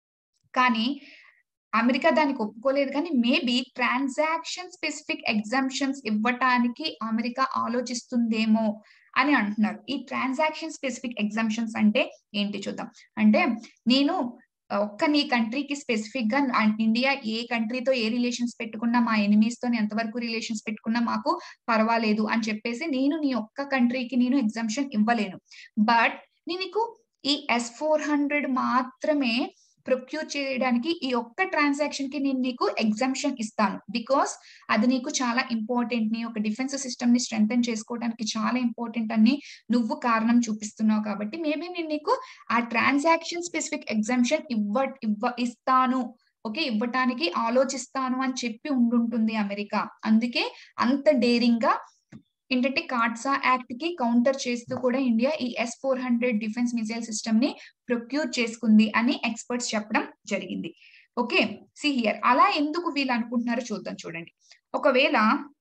కానీ అమెరికా దానికి ఒప్పుకోలేదు కానీ మేబీ ట్రాన్సాక్షన్ స్పెసిఫిక్ ఎగ్జామ్షన్స్ ఇవ్వటానికి అమెరికా ఆలోచిస్తుందేమో అని అంటున్నారు ఈ ట్రాన్సాక్షన్ స్పెసిఫిక్ ఎగ్జామ్షన్స్ అంటే ఏంటి చూద్దాం అంటే నేను ఒక్క నీ కంట్రీకి స్పెసిఫిక్ గా ఇండియా ఏ కంట్రీతో ఏ రిలేషన్స్ పెట్టుకున్నా మా ఎనిమీస్ తో ఎంతవరకు రిలేషన్స్ పెట్టుకున్నా మాకు పర్వాలేదు అని చెప్పేసి నేను నీ ఒక్క కంట్రీకి నేను ఎగ్జామ్షన్ ఇవ్వలేను బట్ నేను నీకు ఈ ఎస్ ఫోర్ హండ్రెడ్ మాత్రమే ప్రొక్యూర్ చేయడానికి ఈ ఒక్క ట్రాన్సాక్షన్ కి నేను నీకు ఎగ్జామ్షన్ ఇస్తాను బికాస్ అది నీకు చాలా ఇంపార్టెంట్ నీ ఒక డిఫెన్స్ సిస్టమ్ ని స్ట్రెంగ్ చేసుకోవడానికి చాలా ఇంపార్టెంట్ అని నువ్వు కారణం చూపిస్తున్నావు కాబట్టి మేబీ నేను నీకు ఆ ట్రాన్సాక్షన్ స్పెసిఫిక్ ఎగ్జామ్షన్ ఇవ్వ ఇవ్వ ఇస్తాను ఓకే ఇవ్వటానికి ఆలోచిస్తాను అని చెప్పి ఉండుంటుంది అమెరికా అందుకే అంత డేరింగ్ గా ఏంటంటే కార్డ్సా యాక్ట్ కి కౌంటర్ చేస్తూ కూడా ఇండియా ఈ S four hundred defence missile system ని ప్రొక్యూర్ చేసుకుంది అని ఎక్స్పర్ట్స్ చెప్పడం జరిగింది ఓకే సి హియర్ అలా ఎందుకు వీళ్ళు అనుకుంటున్నారో చూద్దాం చూడండి ఒకవేళ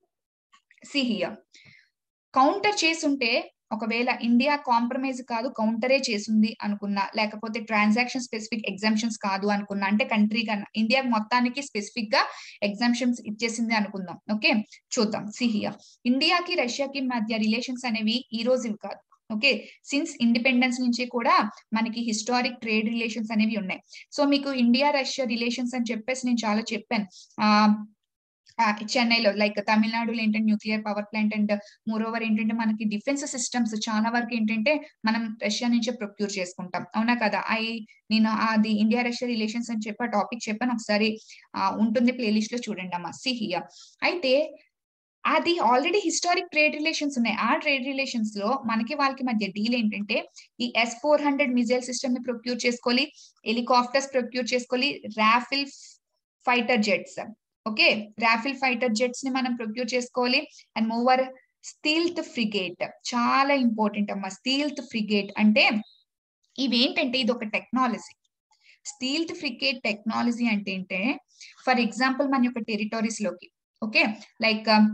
సి హియర్ కౌంటర్ చేసుంటే ఒకవేళ ఇండియా కాంప్రమైజ్ కాదు కౌంటరే చేసింది అనుకున్నా లేకపోతే ట్రాన్సాక్షన్ స్పెసిఫిక్ ఎగ్జామ్షన్స్ కాదు అనుకున్నా అంటే కంట్రీ కన్నా ఇండియా మొత్తానికి స్పెసిఫిక్ గా ఎగ్జామ్షన్స్ ఇచ్చేసింది అనుకుందాం ఓకే చూద్దాం సిహియా ఇండియాకి రష్యాకి మధ్య రిలేషన్స్ అనేవి ఈ రోజు కాదు ఓకే సిన్స్ ఇండిపెండెన్స్ నుంచి కూడా మనకి హిస్టారిక్ ట్రేడ్ రిలేషన్స్ అనేవి ఉన్నాయి సో మీకు ఇండియా రష్యా రిలేషన్స్ అని చెప్పేసి నేను చాలా చెప్పాను ఆ చెన్నైలో లైక్ తమిళనాడులో ఏంటంటే nuclear power plant and more over ఏంటంటే మనకి డిఫెన్స్ సిస్టమ్స్ చాలా వరకు ఏంటంటే మనం రష్యా నుంచే ప్రొక్యూర్ చేసుకుంటాం అవునా కదా ఐ నేను అది ఇండియా రష్యా రిలేషన్స్ అని చెప్పి ఆ టాపిక్ చెప్పాను ఒకసారి ఉంటుంది ప్లేలిస్ట్ లో చూడండి అమ్మా సిహియా అయితే అది ఆల్రెడీ హిస్టారిక్ ట్రేడ్ రిలేషన్స్ ఉన్నాయి ఆ ట్రేడ్ రిలేషన్స్ లో మనకి వాళ్ళకి మధ్య డీల్ ఏంటంటే ఈ S four hundred missile system ని ప్రొక్యూర్ చేసుకోవాలి హెలికాప్టర్స్ ప్రొక్యూర్ చేసుకోవాలి Rafale fighter jets okay Rafale fighter jets ని మనం ప్రొక్యూర్ చేసుకోవాలి అండ్ మూవర్ స్టీల్త్ ఫ్రిగేట్ చాలా ఇంపార్టెంట్ అమ్మా స్టీల్త్ ఫ్రిగేట్ అంటే ఇవేంటంటే ఇది ఒక టెక్నాలజీ స్టీల్త్ ఫ్రిగేట్ టెక్నాలజీ అంటే ఏంటే ఫర్ ఎగ్జాంపుల్ మన యొక్క టెరిటరీస్ లోకి ఓకే లైక్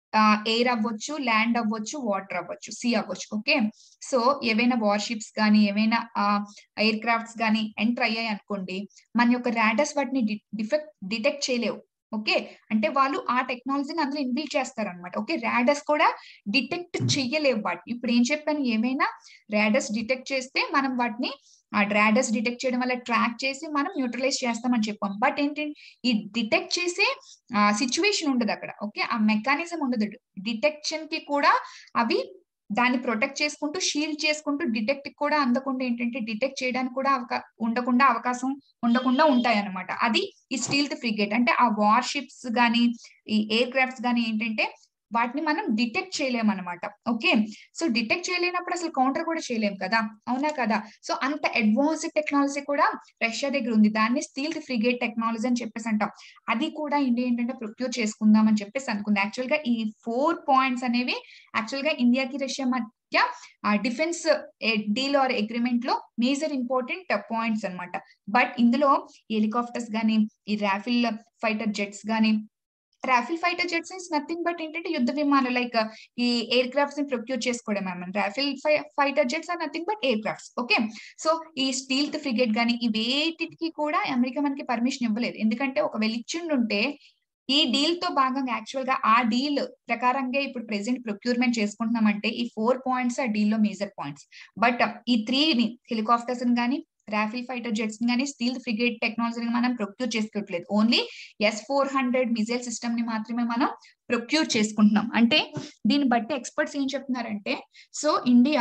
ఎయిర్ అవ్వచ్చు ల్యాండ్ అవ్వచ్చు వాటర్ అవ్వచ్చు సీ అవ్వచ్చు ఓకే సో ఏవైనా వార్షిప్స్ కానీ ఏవైనా ఎయిర్ క్రాఫ్ట్స్ కానీ ఎంటర్ అయ్యాయి అనుకోండి మన యొక్క రాడర్స్ వాటిని డిఫెక్ట్ డిటెక్ట్ చేయలేవు ఓకే అంటే వాళ్ళు ఆ టెక్నాలజీని అందులో ఇన్బిల్డ్ చేస్తారనమాట ఓకే రాడర్స్ కూడా డిటెక్ట్ చెయ్యలేవు వాటిని ఇప్పుడు ఏం చెప్పాను ఏమైనా రాడర్స్ డిటెక్ట్ చేస్తే మనం వాటిని ఆ డ్రాడర్స్ డిటెక్ట్ చేయడం వల్ల ట్రాక్ చేసి మనం న్యూట్రలైజ్ చేస్తామని చెప్పాం బట్ ఏంటంటే ఈ డిటెక్ట్ చేసే సిచ్యువేషన్ ఉండదు అక్కడ ఓకే ఆ మెకానిజం ఉండదు డిటెక్షన్ కి కూడా అవి దాన్ని ప్రొటెక్ట్ చేసుకుంటూ షీల్డ్ చేసుకుంటూ డిటెక్ట్ కూడా అందకుండా ఏంటంటే డిటెక్ట్ చేయడానికి కూడా అవకా ఉండకుండా అవకాశం ఉండకుండా ఉంటాయి అనమాట అది ఈ స్టీల్ ఫ్రిగేట్ అంటే ఆ వార్షిప్స్ గానీ ఈ ఎయిర్ క్రాఫ్ట్స్ గానీ ఏంటంటే వాటిని మనం డిటెక్ట్ చేయలేము అనమాట ఓకే సో డిటెక్ట్ చేయలేనప్పుడు అసలు కౌంటర్ కూడా చేయలేం కదా అవునా కదా సో అంత అడ్వాన్స్డ్ టెక్నాలజీ కూడా రష్యా దగ్గర ఉంది దాన్ని స్టీల్ ఫ్రిగేట్ టెక్నాలజీ అని చెప్పేసి అంటాం అది కూడా ఇండియా ఏంటంటే ప్రొక్యూర్ చేసుకుందాం అని చెప్పేసి అనుకుంది యాక్చువల్ గా ఈ ఫోర్ పాయింట్స్ అనేవి యాక్చువల్ గా ఇండియాకి రష్యా మధ్య డిఫెన్స్ డీల్ ఆర్ అగ్రిమెంట్ లో మేజర్ ఇంపార్టెంట్ పాయింట్స్ అనమాట బట్ ఇందులో హెలికాప్టర్స్ గానీ ఈ రాఫిల్ ఫైటర్ జెట్స్ గానీ Rafale fighter jets is nothing but ఏంటంటే యుద్ధ విమానాలు లైక్ ఈ ఎయిర్ క్రాఫ్ట్స్ ని ప్రొక్యూర్ చేసుకోవడం ma'am Rafale fighter jets are nothing but aircrafts okay so ఈ స్టీల్ ఫ్రిగేట్ గానీ ఇవేటికి కూడా అమెరికా మనకి పర్మిషన్ ఇవ్వలేదు ఎందుకంటే ఒకవేళ ఇచ్చిండుంటే ఈ డీల్ తో భాగంగా యాక్చువల్ గా ఆ డీల్ ప్రకారంగా ఇప్పుడు ప్రెసెంట్ ప్రొక్యూర్మెంట్ చేసుకుంటున్నామంటే ఈ ఫోర్ పాయింట్స్ ఆ డీల్ లో మేజర్ పాయింట్స్ బట్ ఈ త్రీని హెలికాప్టర్స్ గానీ రాఫిల్ ఫైటర్ జెట్స్ కానీ స్టీల్ ఫ్రిగేట్ టెక్నాలజీని మనం ప్రొక్యూర్ చేసుకోవట్లేదు only S four hundred missile system ని మాత్రమే మనం ప్రొక్యూర్ చేసుకుంటున్నాం అంటే దీన్ని బట్టి ఎక్స్పర్ట్స్ ఏం చెప్తున్నారంటే సో ఇండియా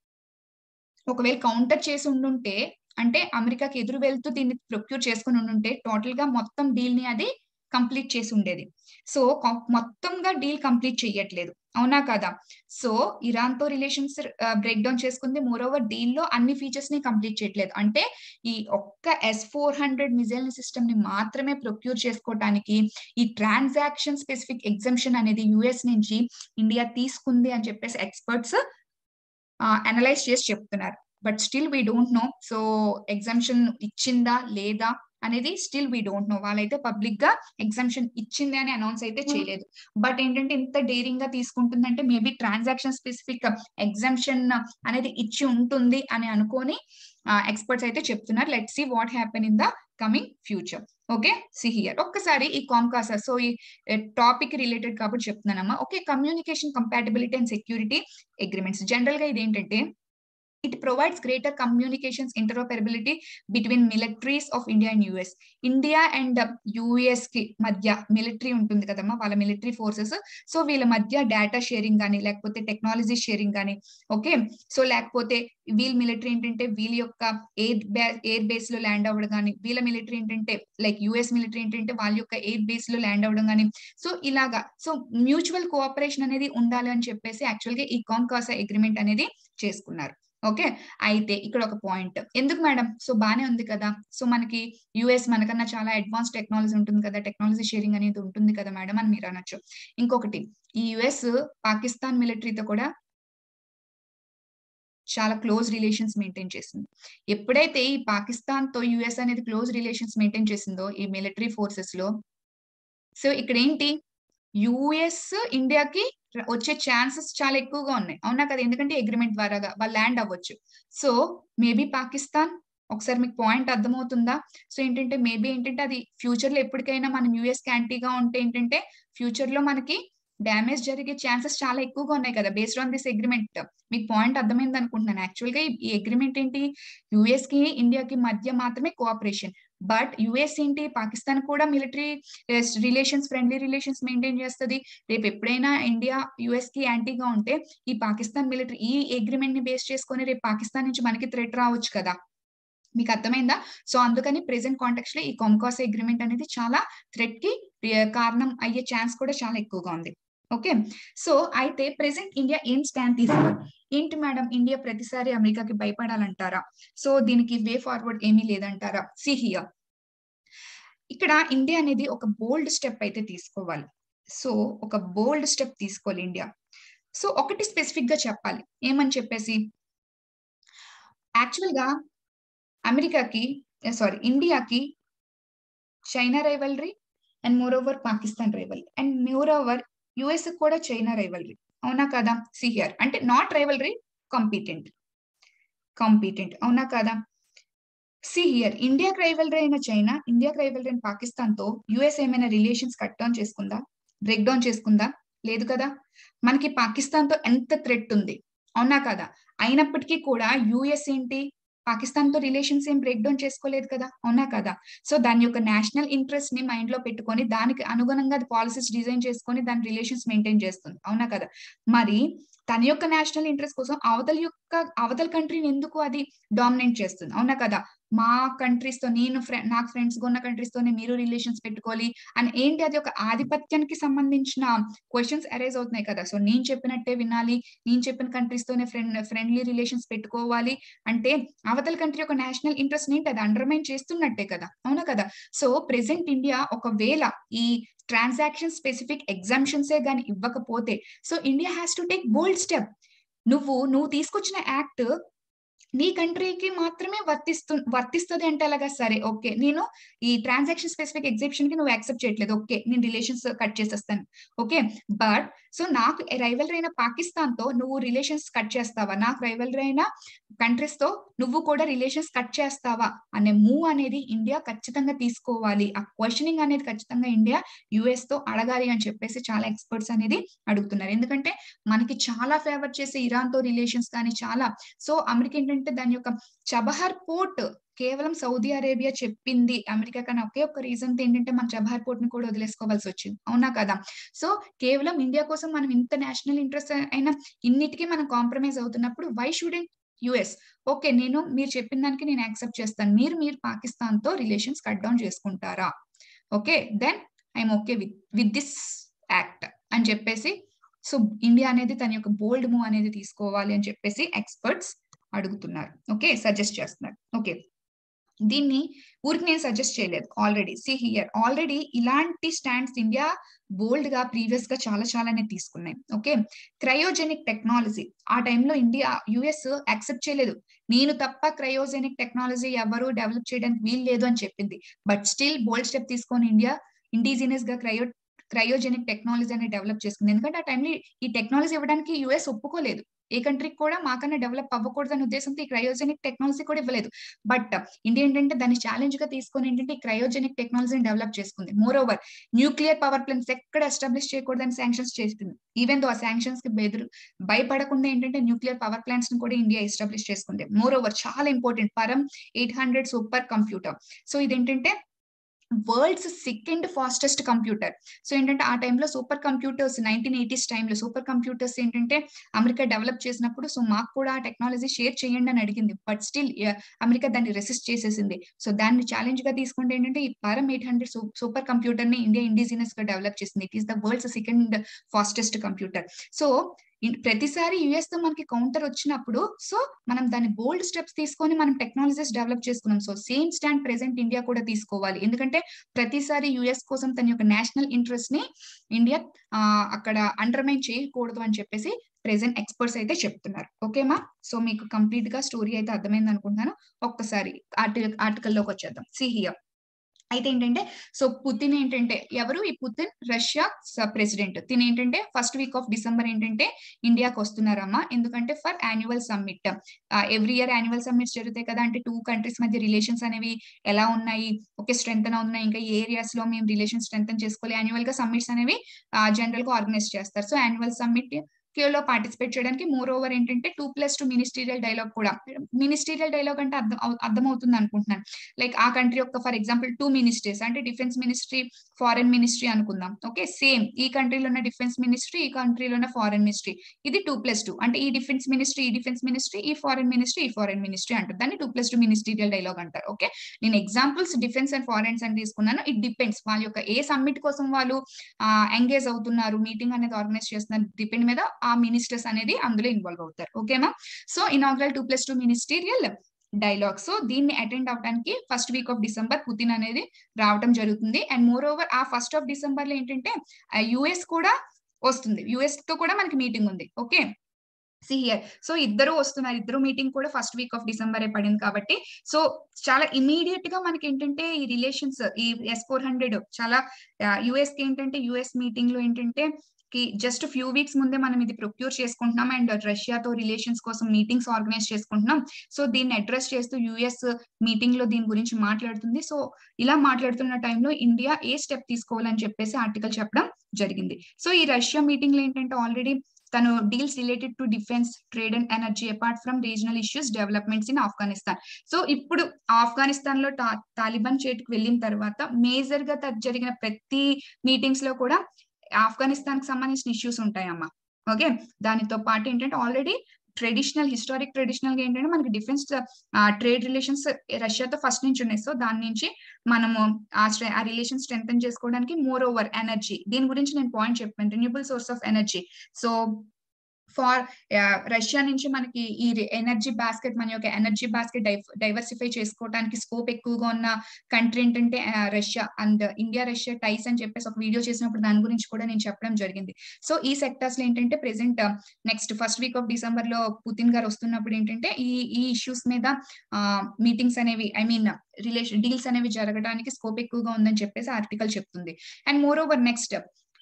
ఒకవేళ కౌంటర్ చేసి ఉండుంటే అంటే అమెరికాకి ఎదురు వెళ్తూ దీన్ని ప్రొక్యూర్ చేసుకుని ఉండుంటే టోటల్ గా మొత్తం డీల్ ని అది కంప్లీట్ చేసి ఉండేది సో మొత్తంగా డీల్ కంప్లీట్ చెయ్యట్లేదు అవునా కదా సో ఇరాన్ తో రిలేషన్స్ బ్రేక్ డౌన్ చేసుకుంది మోర్ ఓవర్ డీల్ లో అన్ని ఫీచర్స్ ని కంప్లీట్ చేయట్లేదు అంటే ఈ ఒక్క S four hundred missile system ని మాత్రమే ప్రొక్యూర్ చేసుకోవటానికి ఈ ట్రాన్సాక్షన్ స్పెసిఫిక్ ఎగ్జంప్షన్ అనేది యుఎస్ నుంచి ఇండియా తీసుకుంది అని చెప్పేసి ఎక్స్పర్ట్స్ అనలైజ్ చేసి చెప్తున్నారు but still we don't know so exemption ఇచ్చిందా లేదా అనేది స్టిల్ వీ డోంట్ నో వాళ్ళైతే పబ్లిక్ గా ఎగ్జామ్షన్ ఇచ్చింది అని అనౌన్స్ అయితే చేయలేదు బట్ ఏంటంటే ఇంత డేరింగ్ గా తీసుకుంటుందంటే మేబీ ట్రాన్సాక్షన్ స్పెసిఫిక్ ఎగ్జామ్షన్ అనేది ఇచ్చి ఉంటుంది అని అనుకొని ఎక్స్పర్ట్స్ అయితే చెప్తున్నారు let see what happen in the coming future okay see here ఒక్కసారి ఈ కామ్కాసా సో ఈ టాపిక్ రిలేటెడ్ కాబట్టి చెప్తున్నానమ్మా okay communication compatibility and security agreements general గా ఇది ఏంటంటే it provides greater communications interoperability between militaries of India and US. India and US కి మధ్య మిలిటరీ ఉంటుంది కదమ్మా వాళ్ళ మిలిటరీ ఫోర్సెస్ సో వీళ్ళ మధ్య డేటా షేరింగ్ కానీ లేకపోతే టెక్నాలజీ షేరింగ్ కానీ ఓకే సో లేకపోతే వీళ్ళ మిలిటరీ ఏంటంటే వీళ్ళ యొక్క ఎయిర్ ఎయిర్ బేస్ లో ల్యాండ్ అవ్వడం కానీ వీళ్ళ మిలిటరీ ఏంటంటే లైక్ యుఎస్ మిలిటరీ ఏంటంటే వాళ్ళ యొక్క ఎయిర్ బేస్ లో ల్యాండ్ అవ్వడం కానీ సో ఇలాగా సో మ్యూచువల్ కోఆపరేషన్ అనేది ఉండాలి అని చెప్పేసి యాక్చువల్ గా ఈ కాంకాసా అగ్రిమెంట్ అనేది చేసుకున్నారు ఓకే అయితే ఇక్కడ ఒక పాయింట్ ఎందుకు మేడం సో బానే ఉంది కదా సో మనకి యుఎస్ మనకన్నా చాలా అడ్వాన్స్ టెక్నాలజీ ఉంటుంది కదా టెక్నాలజీ షేరింగ్ అనేది ఉంటుంది కదా మేడం అని మీరు అనొచ్చు ఇంకొకటి ఈ యుఎస్ పాకిస్తాన్ మిలిటరీతో కూడా చాలా క్లోజ్ రిలేషన్స్ మెయింటైన్ చేసింది ఎప్పుడైతే ఈ పాకిస్తాన్ తో యుఎస్ అనేది క్లోజ్ రిలేషన్స్ మెయింటైన్ చేసిందో ఈ మిలిటరీ ఫోర్సెస్ లో సో ఇక్కడ ఏంటి యుఎస్ ఇండియాకి వచ్చే ఛాన్సెస్ చాలా ఎక్కువగా ఉన్నాయి అవునా కదా ఎందుకంటే అగ్రిమెంట్ ద్వారా వాళ్ళు ల్యాండ్ అవ్వచ్చు సో మేబీ పాకిస్తాన్ ఒకసారి మీకు పాయింట్ అర్థమవుతుందా సో ఏంటంటే మేబీ ఏంటంటే అది ఫ్యూచర్ లో ఎప్పటికైనా మనం యుఎస్ క్యాంటీగా ఉంటే ఏంటంటే ఫ్యూచర్ లో మనకి డ్యామేజ్ జరిగే ఛాన్సెస్ చాలా ఎక్కువగా ఉన్నాయి కదా బేస్డ్ ఆన్ దిస్ అగ్రిమెంట్ మీకు పాయింట్ అర్థమైంది అనుకుంటున్నాను యాక్చువల్ గా ఈ అగ్రిమెంట్ ఏంటి యుఎస్ కి ఇండియాకి మధ్య మాత్రమే కోఆపరేషన్ బట్ యుఎస్ ఏంటి పాకిస్తాన్ కూడా military relations friendly relations maintain చేస్తుంది రేపు ఎప్పుడైనా ఇండియా యుఎస్ కి యాంటీగా ఉంటే ఈ పాకిస్తాన్ మిలిటరీ ఈ అగ్రిమెంట్ ని బేస్ చేసుకొని రేపు పాకిస్తాన్ నుంచి మనకి థ్రెట్ రావచ్చు కదా మీకు అర్థమైందా సో అందుకని ప్రెసెంట్ కాంటాక్ట్ లో ఈ కాంకాస్ అగ్రిమెంట్ అనేది చాలా థ్రెట్ కి కారణం అయ్యే ఛాన్స్ కూడా చాలా ఎక్కువగా ఉంది ఓకే సో అయితే ప్రెసెంట్ ఇండియా ఏం స్టాండ్ తీసుకోవాలి ఏంటి మేడం ఇండియా ప్రతిసారి అమెరికాకి భయపడాలంటారా సో దీనికి వే ఫార్వర్డ్ ఏమీ లేదంటారా సిహియా ఇక్కడ ఇండియా అనేది ఒక బోల్డ్ స్టెప్ అయితే తీసుకోవాలి సో ఒక బోల్డ్ స్టెప్ తీసుకోవాలి ఇండియా సో ఒకటి స్పెసిఫిక్ గా చెప్పాలి ఏమని చెప్పేసి యాక్చువల్ గా అమెరికాకి సారీ ఇండియాకి China rivalry and more moreover Pakistan rival and more moreover US కూడా చైనా రైవల్రీ అవునా కదా సిహియర్ అంటే నాట్ రైవల్రీ కాంపిటెంట్ కాంపిటెంట్ అవునా కదా సి హియర్ ఇండియాకి రైవల్రీ అయిన చైనా ఇండియాకి రైవల్రీ అయిన పాకిస్తాన్ తో యుఎస్ ఏమైనా రిలేషన్స్ కట్ డౌన్ చేసుకుందా బ్రేక్ డౌన్ చేసుకుందా లేదు కదా మనకి పాకిస్తాన్ తో ఎంత థ్రెట్ ఉంది అవునా కదా అయినప్పటికీ కూడా యుఎస్ ఏంటి పాకిస్తాన్ తో రిలేషన్స్ ఏం బ్రేక్ డౌన్ చేసుకోలేదు కదా అవునా కదా సో దాని యొక్క నేషనల్ ఇంట్రెస్ట్ ని మైండ్ లో పెట్టుకొని దానికి అనుగుణంగా అది పాలసీస్ డిజైన్ చేసుకొని దాని రిలేషన్స్ మెయింటైన్ చేస్తుంది అవునా కదా మరి తన యొక్క నేషనల్ ఇంట్రెస్ట్ కోసం అవతల యొక్క అవతల కంట్రీని ఎందుకు అది డామినేట్ చేస్తుంది అవునా కదా మా కంట్రీస్ తో నేను నాకు ఫ్రెండ్స్ ఉన్న కంట్రీస్ తోనే మీరు రిలేషన్స్ పెట్టుకోవాలి అని ఏంటి అది ఒక ఆధిపత్యానికి సంబంధించిన క్వశ్చన్స్ అరైజ్ అవుతున్నాయి కదా సో నేను చెప్పినట్టే వినాలి నేను చెప్పిన కంట్రీస్ తోనే ఫ్రెండ్ ఫ్రెండ్లీ రిలేషన్స్ పెట్టుకోవాలి అంటే అవతల కంట్రీ యొక్క నేషనల్ ఇంట్రెస్ట్ ఏంటి అది అండర్మైన్ చేస్తున్నట్టే కదా అవునా కదా సో ప్రెసెంట్ ఇండియా ఒకవేళ ఈ ట్రాన్సాక్షన్ స్పెసిఫిక్ ఎగ్జామ్షన్సే గాని ఇవ్వకపోతే so India has to take bold step నువ్వు నువ్వు తీసుకొచ్చిన యాక్ట్ నీ కంట్రీకి మాత్రమే వర్తిస్తు వర్తిస్తుంది అంటే అలాగా సరే ఓకే నేను ఈ ట్రాన్సాక్షన్ స్పెసిఫిక్ ఎగ్జిబిషన్ కి నువ్వు యాక్సెప్ట్ చేయట్లేదు ఓకే నేను రిలేషన్స్ కట్ చేసేస్తాను ఓకే బట్ సో నాకు రైవలరీ అయిన పాకిస్తాన్ తో నువ్వు రిలేషన్స్ కట్ చేస్తావా నాకు రైవలరీ అయిన కంట్రీస్ తో నువ్వు కూడా రిలేషన్స్ కట్ చేస్తావా అనే మూవ్ అనేది ఇండియా ఖచ్చితంగా తీసుకోవాలి ఆ క్వశ్చనింగ్ అనేది ఖచ్చితంగా ఇండియా యుఎస్ తో అడగాలి అని చెప్పేసి చాలా ఎక్స్పర్ట్స్ అనేది అడుగుతున్నారు ఎందుకంటే మనకి చాలా ఫేవర్ చేసే ఇరాన్ తో రిలేషన్స్ కానీ చాలా సో అమెరికా ఏంటంటే దాని యొక్క చబహర్ పోర్ట్ కేవలం సౌదీ అరేబియా చెప్పింది అమెరికా కానీ ఒకే ఒక్క రీజన్ ఏంటంటే మన చబహర్ పోర్ట్ ని కూడా వదిలేసుకోవాల్సి వచ్చింది అవునా కదా సో కేవలం ఇండియా కోసం మనం ఇంత నేషనల్ ఇంట్రెస్ట్ అయినా ఇన్నిటికీ మనం కాంప్రమైజ్ అవుతున్నప్పుడు వై షుడెంట్ యుఎస్ ఓకే నేను మీరు చెప్పిన దానికి నేను యాక్సెప్ట్ చేస్తాను మీరు మీరు పాకిస్తాన్ తో రిలేషన్స్ కట్ డౌన్ చేసుకుంటారా okay then I'm okay with with this act అని చెప్పేసి సో ఇండియా అనేది తన యొక్క బోల్డ్ మూవ్ అనేది తీసుకోవాలి అని చెప్పేసి ఎక్స్పర్ట్స్ అడుగుతున్నారు ఓకే సజెస్ట్ చేస్తున్నారు ఓకే దీన్ని ఊరికి నేను సజెస్ట్ చేయలేదు ఆల్రెడీ సి హియర్ ఆల్రెడీ ఇలాంటి స్టాండ్స్ ఇండియా బోల్డ్ గా ప్రీవియస్ గా చాలా చాలానే తీసుకున్నాయి ఓకే క్రయోజెనిక్ టెక్నాలజీ ఆ టైంలో ఇండియా యుఎస్ యాక్సెప్ట్ చేయలేదు నేను తప్ప క్రయోజెనిక్ టెక్నాలజీ ఎవరు డెవలప్ చేయడానికి వీలు లేదు అని చెప్పింది బట్ స్టిల్ బోల్డ్ స్టెప్ తీసుకొని ఇండియా ఇండిజినియస్ గా క్రయో క్రయోజెనిక్ టెక్నాలజీ అనేది డెవలప్ చేసుకుంది ఎందుకంటే ఆ టైంలో ఈ టెక్నాలజీ ఇవ్వడానికి యుఎస్ ఒప్పుకోలేదు ఏ కంట్రీకి కూడా మాకన్నా డెవలప్ అవ్వకూడదు అనే ఉద్దేశంతో ఈ క్రయోజెనిక్ టెక్నాలజీ కూడా ఇవ్వలేదు బట్ ఇండియా ఏంటంటే దాన్ని ఛాలెంజ్ గా తీసుకొని ఏంటంటే ఈ క్రయోజెనిక్ టెక్నాలజీని డెవలప్ చేసుకుంది moreover nuclear power plants ఎక్కడ ఎస్టాబ్లిష్ చేయకూడదని శాంక్షన్స్ చేస్తుంది ఈవెన్ దో ఆ శాంక్షన్స్ కి బెదురు భయపడకుండా ఏంటంటే న్యూక్లియర్ పవర్ ప్లాంట్స్ ని కూడా ఇండియా ఎస్టాబ్లిష్ చేసుకుంది మోర్ ఓవర్ చాలా important Param eight hundred super computer so ఇదేంటంటే world's second fastest computer so ఏంటంటే ఆ టైంలో సూపర్ కంప్యూటర్స్ నైన్టీన్ ఎయిటీస్ టైంలో సూపర్ కంప్యూటర్స్ ఏంటంటే అమెరికా డెవలప్ చేసినప్పుడు సో మాకు కూడా ఆ టెక్నాలజీ షేర్ చేయండి అని అడిగింది బట్ స్టిల్ అమెరికా దాన్ని రెసిస్ట్ చేసేసింది సో దాన్ని ఛాలెంజ్ గా తీసుకుంటే ఏంటంటే ఈ Param eight hundred super computer ని ఇండియా ఇండిజినస్ గా డెవలప్ చేసింది it is the world's second fastest computer so ప్రతిసారి యుఎస్ తో మనకి కౌంటర్ వచ్చినప్పుడు సో మనం దాని బోల్డ్ స్టెప్స్ తీసుకొని మనం టెక్నాలజీస్ డెవలప్ చేసుకున్నాం so same stand present India కూడా తీసుకోవాలి ఎందుకంటే ప్రతిసారి యుఎస్ కోసం తన యొక్క నేషనల్ ఇంట్రెస్ట్ ని ఇండియా అక్కడ అండర్మైన్ చేయకూడదు అని చెప్పేసి ప్రెసెంట్ ఎక్స్పర్ట్స్ అయితే చెప్తున్నారు ఓకేమా సో మీకు కంప్లీట్ గా స్టోరీ అయితే అర్థమైంది అనుకుంటున్నాను ఒక్కసారి ఆర్టికల్ ఆర్టికల్లోకి వచ్చేద్దాం సి హియర్ అయితే ఏంటంటే సో పుతిన్ ఏంటంటే ఎవరు ఈ పుతిన్ రష్యా ప్రెసిడెంట్ తిని ఏంటంటే ఫస్ట్ వీక్ ఆఫ్ డిసెంబర్ ఏంటంటే ఇండియాకి వస్తున్నారమ్మా ఎందుకంటే for annual summit every year annual summits జరుగుతాయి కదా అంటే టూ కంట్రీస్ మధ్య రిలేషన్స్ అనేవి ఎలా ఉన్నాయి ఓకే స్ట్రెంగ్ ఉన్నాయి ఇంకా ఏ ఏరియాస్ లో మేము రిలేషన్ స్ట్రెంగ్ చేసుకోవాలి యాన్యువల్ గా సమ్మిట్స్ అనేవి జనరల్ గా ఆర్గనైజ్ చేస్తారు సో యాన్యువల్ సమ్మిట్ లో పార్టిసిపేట్ చేయడానికి మోర్ ఓవర్ ఏంటంటే two plus two ministerial dialogue కూడా మినిస్టీరియల్ డైలాగ్ అంటే అర్థం అర్థమవుతుంది అనుకుంటున్నాను లైక్ ఆ కంట్రీ యొక్క ఫర్ ఎగ్జాంపుల్ టూ మినిస్ట్రీస్ అంటే డిఫెన్స్ మినిస్ట్రీ ఫారెన్ మినిస్ట్రీ అనుకుందాం ఓకే సేమ్ ఈ కంట్రీలో ఉన్న డిఫెన్స్ మినిస్ట్రీ ఈ కంట్రీలో ఉన్న ఫారెన్ మినిస్ట్రీ ఇది టూ ప్లస్ టూ అంటే ఈ డిఫెన్స్ మినిస్ట్రీ ఈ డిఫెన్స్ మినిస్ట్రీ ఈ ఫారెన్ మినిస్ట్రీ ఈ ఫారెన్ మినిస్ట్రీ అంటారు దాన్ని two plus two ministerial dialogue అంటారు ఓకే నేను ఎగ్జాంపుల్స్ డిఫెన్స్ అండ్ ఫారెన్స్ అని తీసుకున్నాను ఇట్ డిపెండ్స్ వాళ్ళ యొక్క ఏ సమ్మిట్ కోసం వాళ్ళు ఎంగేజ్ అవుతున్నారు మీటింగ్ అనేది ఆర్గనైజ్ చేస్తున్నారు డిపెండ్ మీద ఆ మినిస్టర్స్ అనేది అందులో ఇన్వాల్వ్ అవుతారు ఓకేనా so inaugural two plus two ministerial dialogue so దీన్ని అటెండ్ అవడానికి first week of December Putin అనేది రావడం జరుగుతుంది అండ్ మోర్ ఓవర్ ఆ ఫస్ట్ ఆఫ్ డిసెంబర్ లో ఏంటంటే యుఎస్ కూడా వస్తుంది యుఎస్ తో కూడా మనకి మీటింగ్ ఉంది ఓకే సి హియర్ సో ఇద్దరు వస్తున్నారు ఇద్దరు మీటింగ్ కూడా ఫస్ట్ వీక్ ఆఫ్ డిసెంబర్ పడింది కాబట్టి సో చాలా ఇమీడియట్ గా మనకి ఏంటంటే ఈ రిలేషన్స్ ఈ ఎస్ ఫోర్ హండ్రెడ్ చాలా యుఎస్ కి ఏంటంటే యుఎస్ మీటింగ్ లో ఏంటంటే కి జస్ట్ ఫ్యూ వీక్స్ ముందే మనం ఇది ప్రొక్యూర్ చేసుకుంటున్నాం అండ్ రష్యాతో రిలేషన్స్ కోసం మీటింగ్స్ ఆర్గనైజ్ చేసుకుంటున్నాం సో దీన్ని అడ్రస్ చేస్తూ యుఎస్ మీటింగ్ లో దీని గురించి మాట్లాడుతుంది సో ఇలా మాట్లాడుతున్న టైంలో ఇండియా ఏ స్టెప్ తీసుకోవాలని చెప్పేసి ఆర్టికల్ చెప్పడం జరిగింది సో ఈ రష్యా మీటింగ్ లో ఏంటంటే ఆల్రెడీ తను deals related to defence trade and energy apart from regional issues developments in Afghanistan so ఇప్పుడు ఆఫ్ఘనిస్తాన్ లో తాలిబాన్ చేతికి వెళ్ళిన తర్వాత మేజర్ గా జరిగిన ప్రతి మీటింగ్స్ లో కూడా ఆఫ్ఘనిస్తాన్ కి సంబంధించిన ఇష్యూస్ ఉంటాయమ్మా ఓకే దానితో పాటు ఏంటంటే ఆల్రెడీ ట్రెడిషనల్ హిస్టారిక్ ట్రెడిషనల్ గా ఏంటంటే మనకి డిఫెన్స్ ట్రేడ్ రిలేషన్స్ రష్యాతో ఫస్ట్ నుంచి ఉన్నాయి సో దాని నుంచి మనము ఆ రిలేషన్ స్ట్రెంగ్ చేసుకోవడానికి మోర్ ఓవర్ ఎనర్జీ దీని గురించి నేను పాయింట్ చెప్పాను renewable source of energy so far Russia నుంచి మనకి ఈ ఎనర్జీ బాస్కెట్ మన యొక్క ఎనర్జీ బాస్కెట్ డైవర్సిఫై చేసుకోవడానికి స్కోప్ ఎక్కువగా ఉన్న కంట్రీ ఏంటంటే Russia and India Russia ties అని చెప్పేసి ఒక వీడియో చేసినప్పుడు దాని గురించి కూడా నేను చెప్పడం జరిగింది సో ఈ సెక్టర్స్ లో ఏంటంటే present next first week of December లో పుతిన్ గారు వస్తున్నప్పుడు ఏంటంటే ఈ ఈ ఇష్యూస్ మీద మీటింగ్స్ అనేవి ఐ మీన్ రిలేషన్ డీల్స్ అనేవి జరగడానికి స్కోప్ ఎక్కువగా ఉందని చెప్పేసి ఆర్టికల్ చెప్తుంది and more moreover next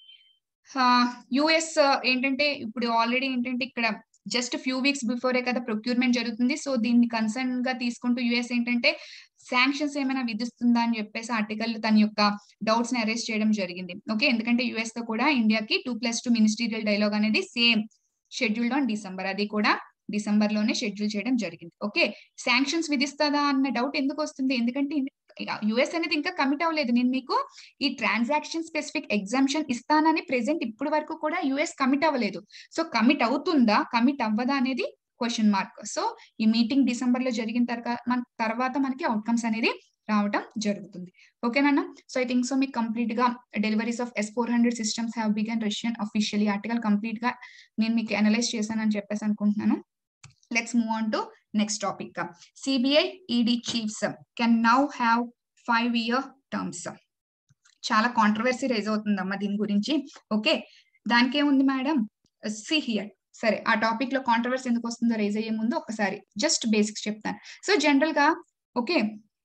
US ఏంటంటే ఇప్పుడు ఆల్రెడీ ఏంటంటే ఇక్కడ జస్ట్ ఫ్యూ వీక్స్ బిఫోరే కదా ప్రొక్యూర్మెంట్ జరుగుతుంది సో దీన్ని కన్సర్న్ గా తీసుకుంటూ యుఎస్ ఏంటంటే శాంక్షన్స్ ఏమైనా విధిస్తుందా అని చెప్పేసి ఆర్టికల్ తన యొక్క డౌట్స్ ని అరెస్ట్ చేయడం జరిగింది ఓకే ఎందుకంటే యుఎస్ తో కూడా ఇండియాకి two plus two ministerial dialogue అనేది సేమ్ షెడ్యూల్డ్ ఆన్ డిసెంబర్ అది కూడా డిసెంబర్ లోనే షెడ్యూల్ చేయడం జరిగింది ఓకే శాంక్షన్స్ విధిస్తుందా అన్న డౌట్ ఎందుకు వస్తుంది ఎందుకంటే యుఎస్ అనేది ఇంకా కమిట్ అవ్వలేదు నేను మీకు ఈ ట్రాన్సాక్షన్ స్పెసిఫిక్ ఎగ్జామ్షన్ ఇస్తానని ప్రెసెంట్ ఇప్పటి వరకు కూడా యుఎస్ కమిట్ అవ్వలేదు సో కమిట్ అవుతుందా కమిట్ అవ్వదా అనేది క్వశ్చన్ మార్క్ సో ఈ మీటింగ్ డిసెంబర్ లో జరిగిన తర్వాత మన తర్వాత మనకి అవుట్కమ్స్ అనేది రావటం జరుగుతుంది ఓకేనా సో ఐ థింక్ సో మీకు కంప్లీట్ గా deliveries of S four hundred systems have begun Russian official article complete గా నేను మీకు అనలైజ్ చేశానని చెప్పేసి అనుకుంటున్నాను let's move on to next topic CBI ED chiefs can now have five year terms చాలా controversy rise అవుతుందమ్మా దీని గురించి ఓకే దానికి ఏముంది మేడం సి హియర్ సరే ఆ టాపిక్ లో కాంట్రవర్సీ ఎందుకు వస్తుందో రైజ్ అయ్యే ముందు ఒకసారి జస్ట్ బేసిక్స్ చెప్తాను సో జనరల్ గా okay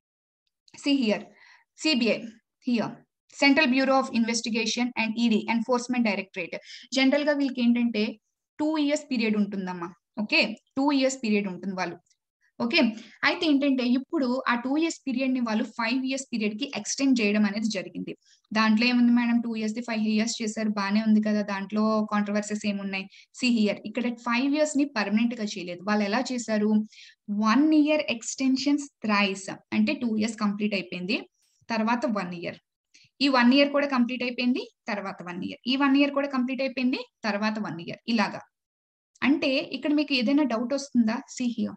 see here CBI here central bureau of investigation and ED enforcement directorate general గా వీళ్ళకి ఏంటంటే టూ ఇయర్స్ పీరియడ్ ఉంటుందమ్మా ఓకే టూ ఇయర్స్ పీరియడ్ ఉంటుంది వాళ్ళు ఓకే అయితే ఏంటంటే ఇప్పుడు ఆ టూ ఇయర్స్ పీరియడ్ ని వాళ్ళు ఫైవ్ ఇయర్స్ పీరియడ్ కి ఎక్స్టెండ్ చేయడం అనేది జరిగింది దాంట్లో ఏముంది madam two years the five years చేశారు బానే ఉంది కదా దాంట్లో కాంట్రవర్సీస్ ఏమున్నాయి సి హియర్ ఇక్కడ ఫైవ్ ఇయర్స్ ని పర్మనెంట్ గా చేయలేదు వాళ్ళు ఎలా చేశారు వన్ ఇయర్ ఎక్స్టెన్షన్స్ థ్రైస్ అంటే టూ ఇయర్స్ కంప్లీట్ అయిపోయింది తర్వాత వన్ ఇయర్ ఈ వన్ ఇయర్ కూడా కంప్లీట్ అయిపోయింది తర్వాత వన్ ఇయర్ ఈ వన్ ఇయర్ కూడా కంప్లీట్ అయిపోయింది తర్వాత వన్ ఇయర్ ఇలాగా అంటే ఇక్కడ మీకు ఏదైనా డౌట్ వస్తుందా see here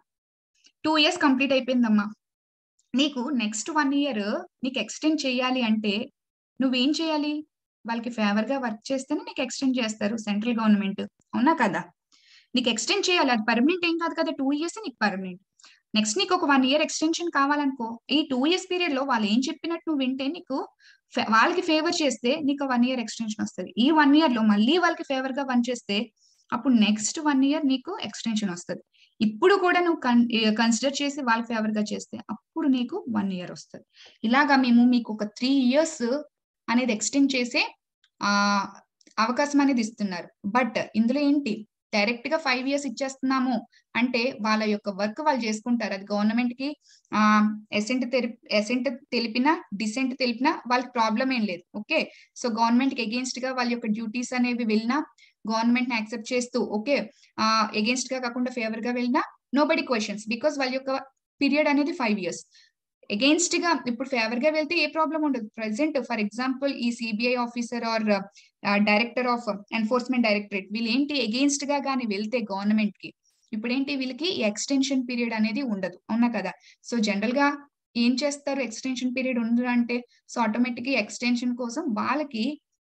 two years complete అయిపోయిందమ్మా నీకు నెక్స్ట్ వన్ ఇయర్ నీకు ఎక్స్టెండ్ చేయాలి అంటే నువ్వేం చేయాలి వాళ్ళకి ఫేవర్ గా వర్క్ చేస్తేనే నీకు ఎక్స్టెండ్ చేస్తారు సెంట్రల్ గవర్నమెంట్ అవునా కదా నీకు ఎక్స్టెండ్ చేయాలి అది పర్మనెంట్ ఏం కాదు కదా టూ ఇయర్స్ నీకు పర్మనెంట్ నెక్స్ట్ నీకు ఒక వన్ ఇయర్ ఎక్స్టెన్షన్ కావాలనుకో ఈ టూ ఇయర్స్ పీరియడ్ లో వాళ్ళు ఏం చెప్పినట్టు నువ్వు వింటే నీకు వాళ్ళకి ఫేవర్ చేస్తే నీకు వన్ ఇయర్ ఎక్స్టెన్షన్ వస్తుంది ఈ వన్ ఇయర్ లో మళ్ళీ వాళ్ళకి ఫేవర్ గా వన్ చేస్తే అప్పుడు నెక్స్ట్ వన్ ఇయర్ నీకు ఎక్స్టెన్షన్ వస్తుంది ఇప్పుడు కూడా నువ్వు కన్సిడర్ చేసి వాళ్ళ ఫేవర్ గా చేస్తే అప్పుడు నీకు వన్ ఇయర్ వస్తుంది ఇలాగా మేము మీకు ఒక త్రీ ఇయర్స్ అనేది ఎక్స్టెండ్ చేసే ఆ అవకాశం అనేది ఇస్తున్నారు బట్ ఇందులో ఏంటి డైరెక్ట్ గా ఫైవ్ ఇయర్స్ ఇచ్చేస్తున్నాము అంటే వాళ్ళ యొక్క వర్క్ వాళ్ళు చేసుకుంటారు అది గవర్నమెంట్ కి ఆ ఎసెంట్ ఎసెంట్ తెలిపినా డిసెంట్ తెలిపినా వాళ్ళకి ప్రాబ్లం ఏం లేదు ఓకే సో గవర్నమెంట్ కి అగేన్స్ట్ గా వాళ్ళ యొక్క డ్యూటీస్ అనేవి వెళ్ళినా గవర్నమెంట్ ని యాక్సెప్ట్ చేస్తూ ఓకే ఆ అగేన్స్ట్ గా కాకుండా ఫేవర్ గా వెళ్ళినా నో బడి క్వశ్చన్స్ బికాస్ వాళ్ళ యొక్క పీరియడ్ అనేది ఫైవ్ ఇయర్స్ అగేన్స్ట్ గా ఇప్పుడు ఫేవర్ గా వెళ్తే ఏ ప్రాబ్లం ఉండదు ప్రెసెంట్ ఫర్ ఎగ్జాంపుల్ ఈ CBI officer or director of enforcement directorate వీళ్ళు ఏంటి అగేన్స్ట్ గా కానీ వెళ్తే గవర్నమెంట్ కి ఇప్పుడు ఏంటి వీళ్ళకి ఎక్స్టెన్షన్ పీరియడ్ అనేది ఉండదు అవునా కదా సో జనరల్ గా ఏం చేస్తారు ఎక్స్టెన్షన్ పీరియడ్ ఉండదు అంటే సో ఆటోమేటిక్ ఎక్స్టెన్షన్ కోసం వాళ్ళకి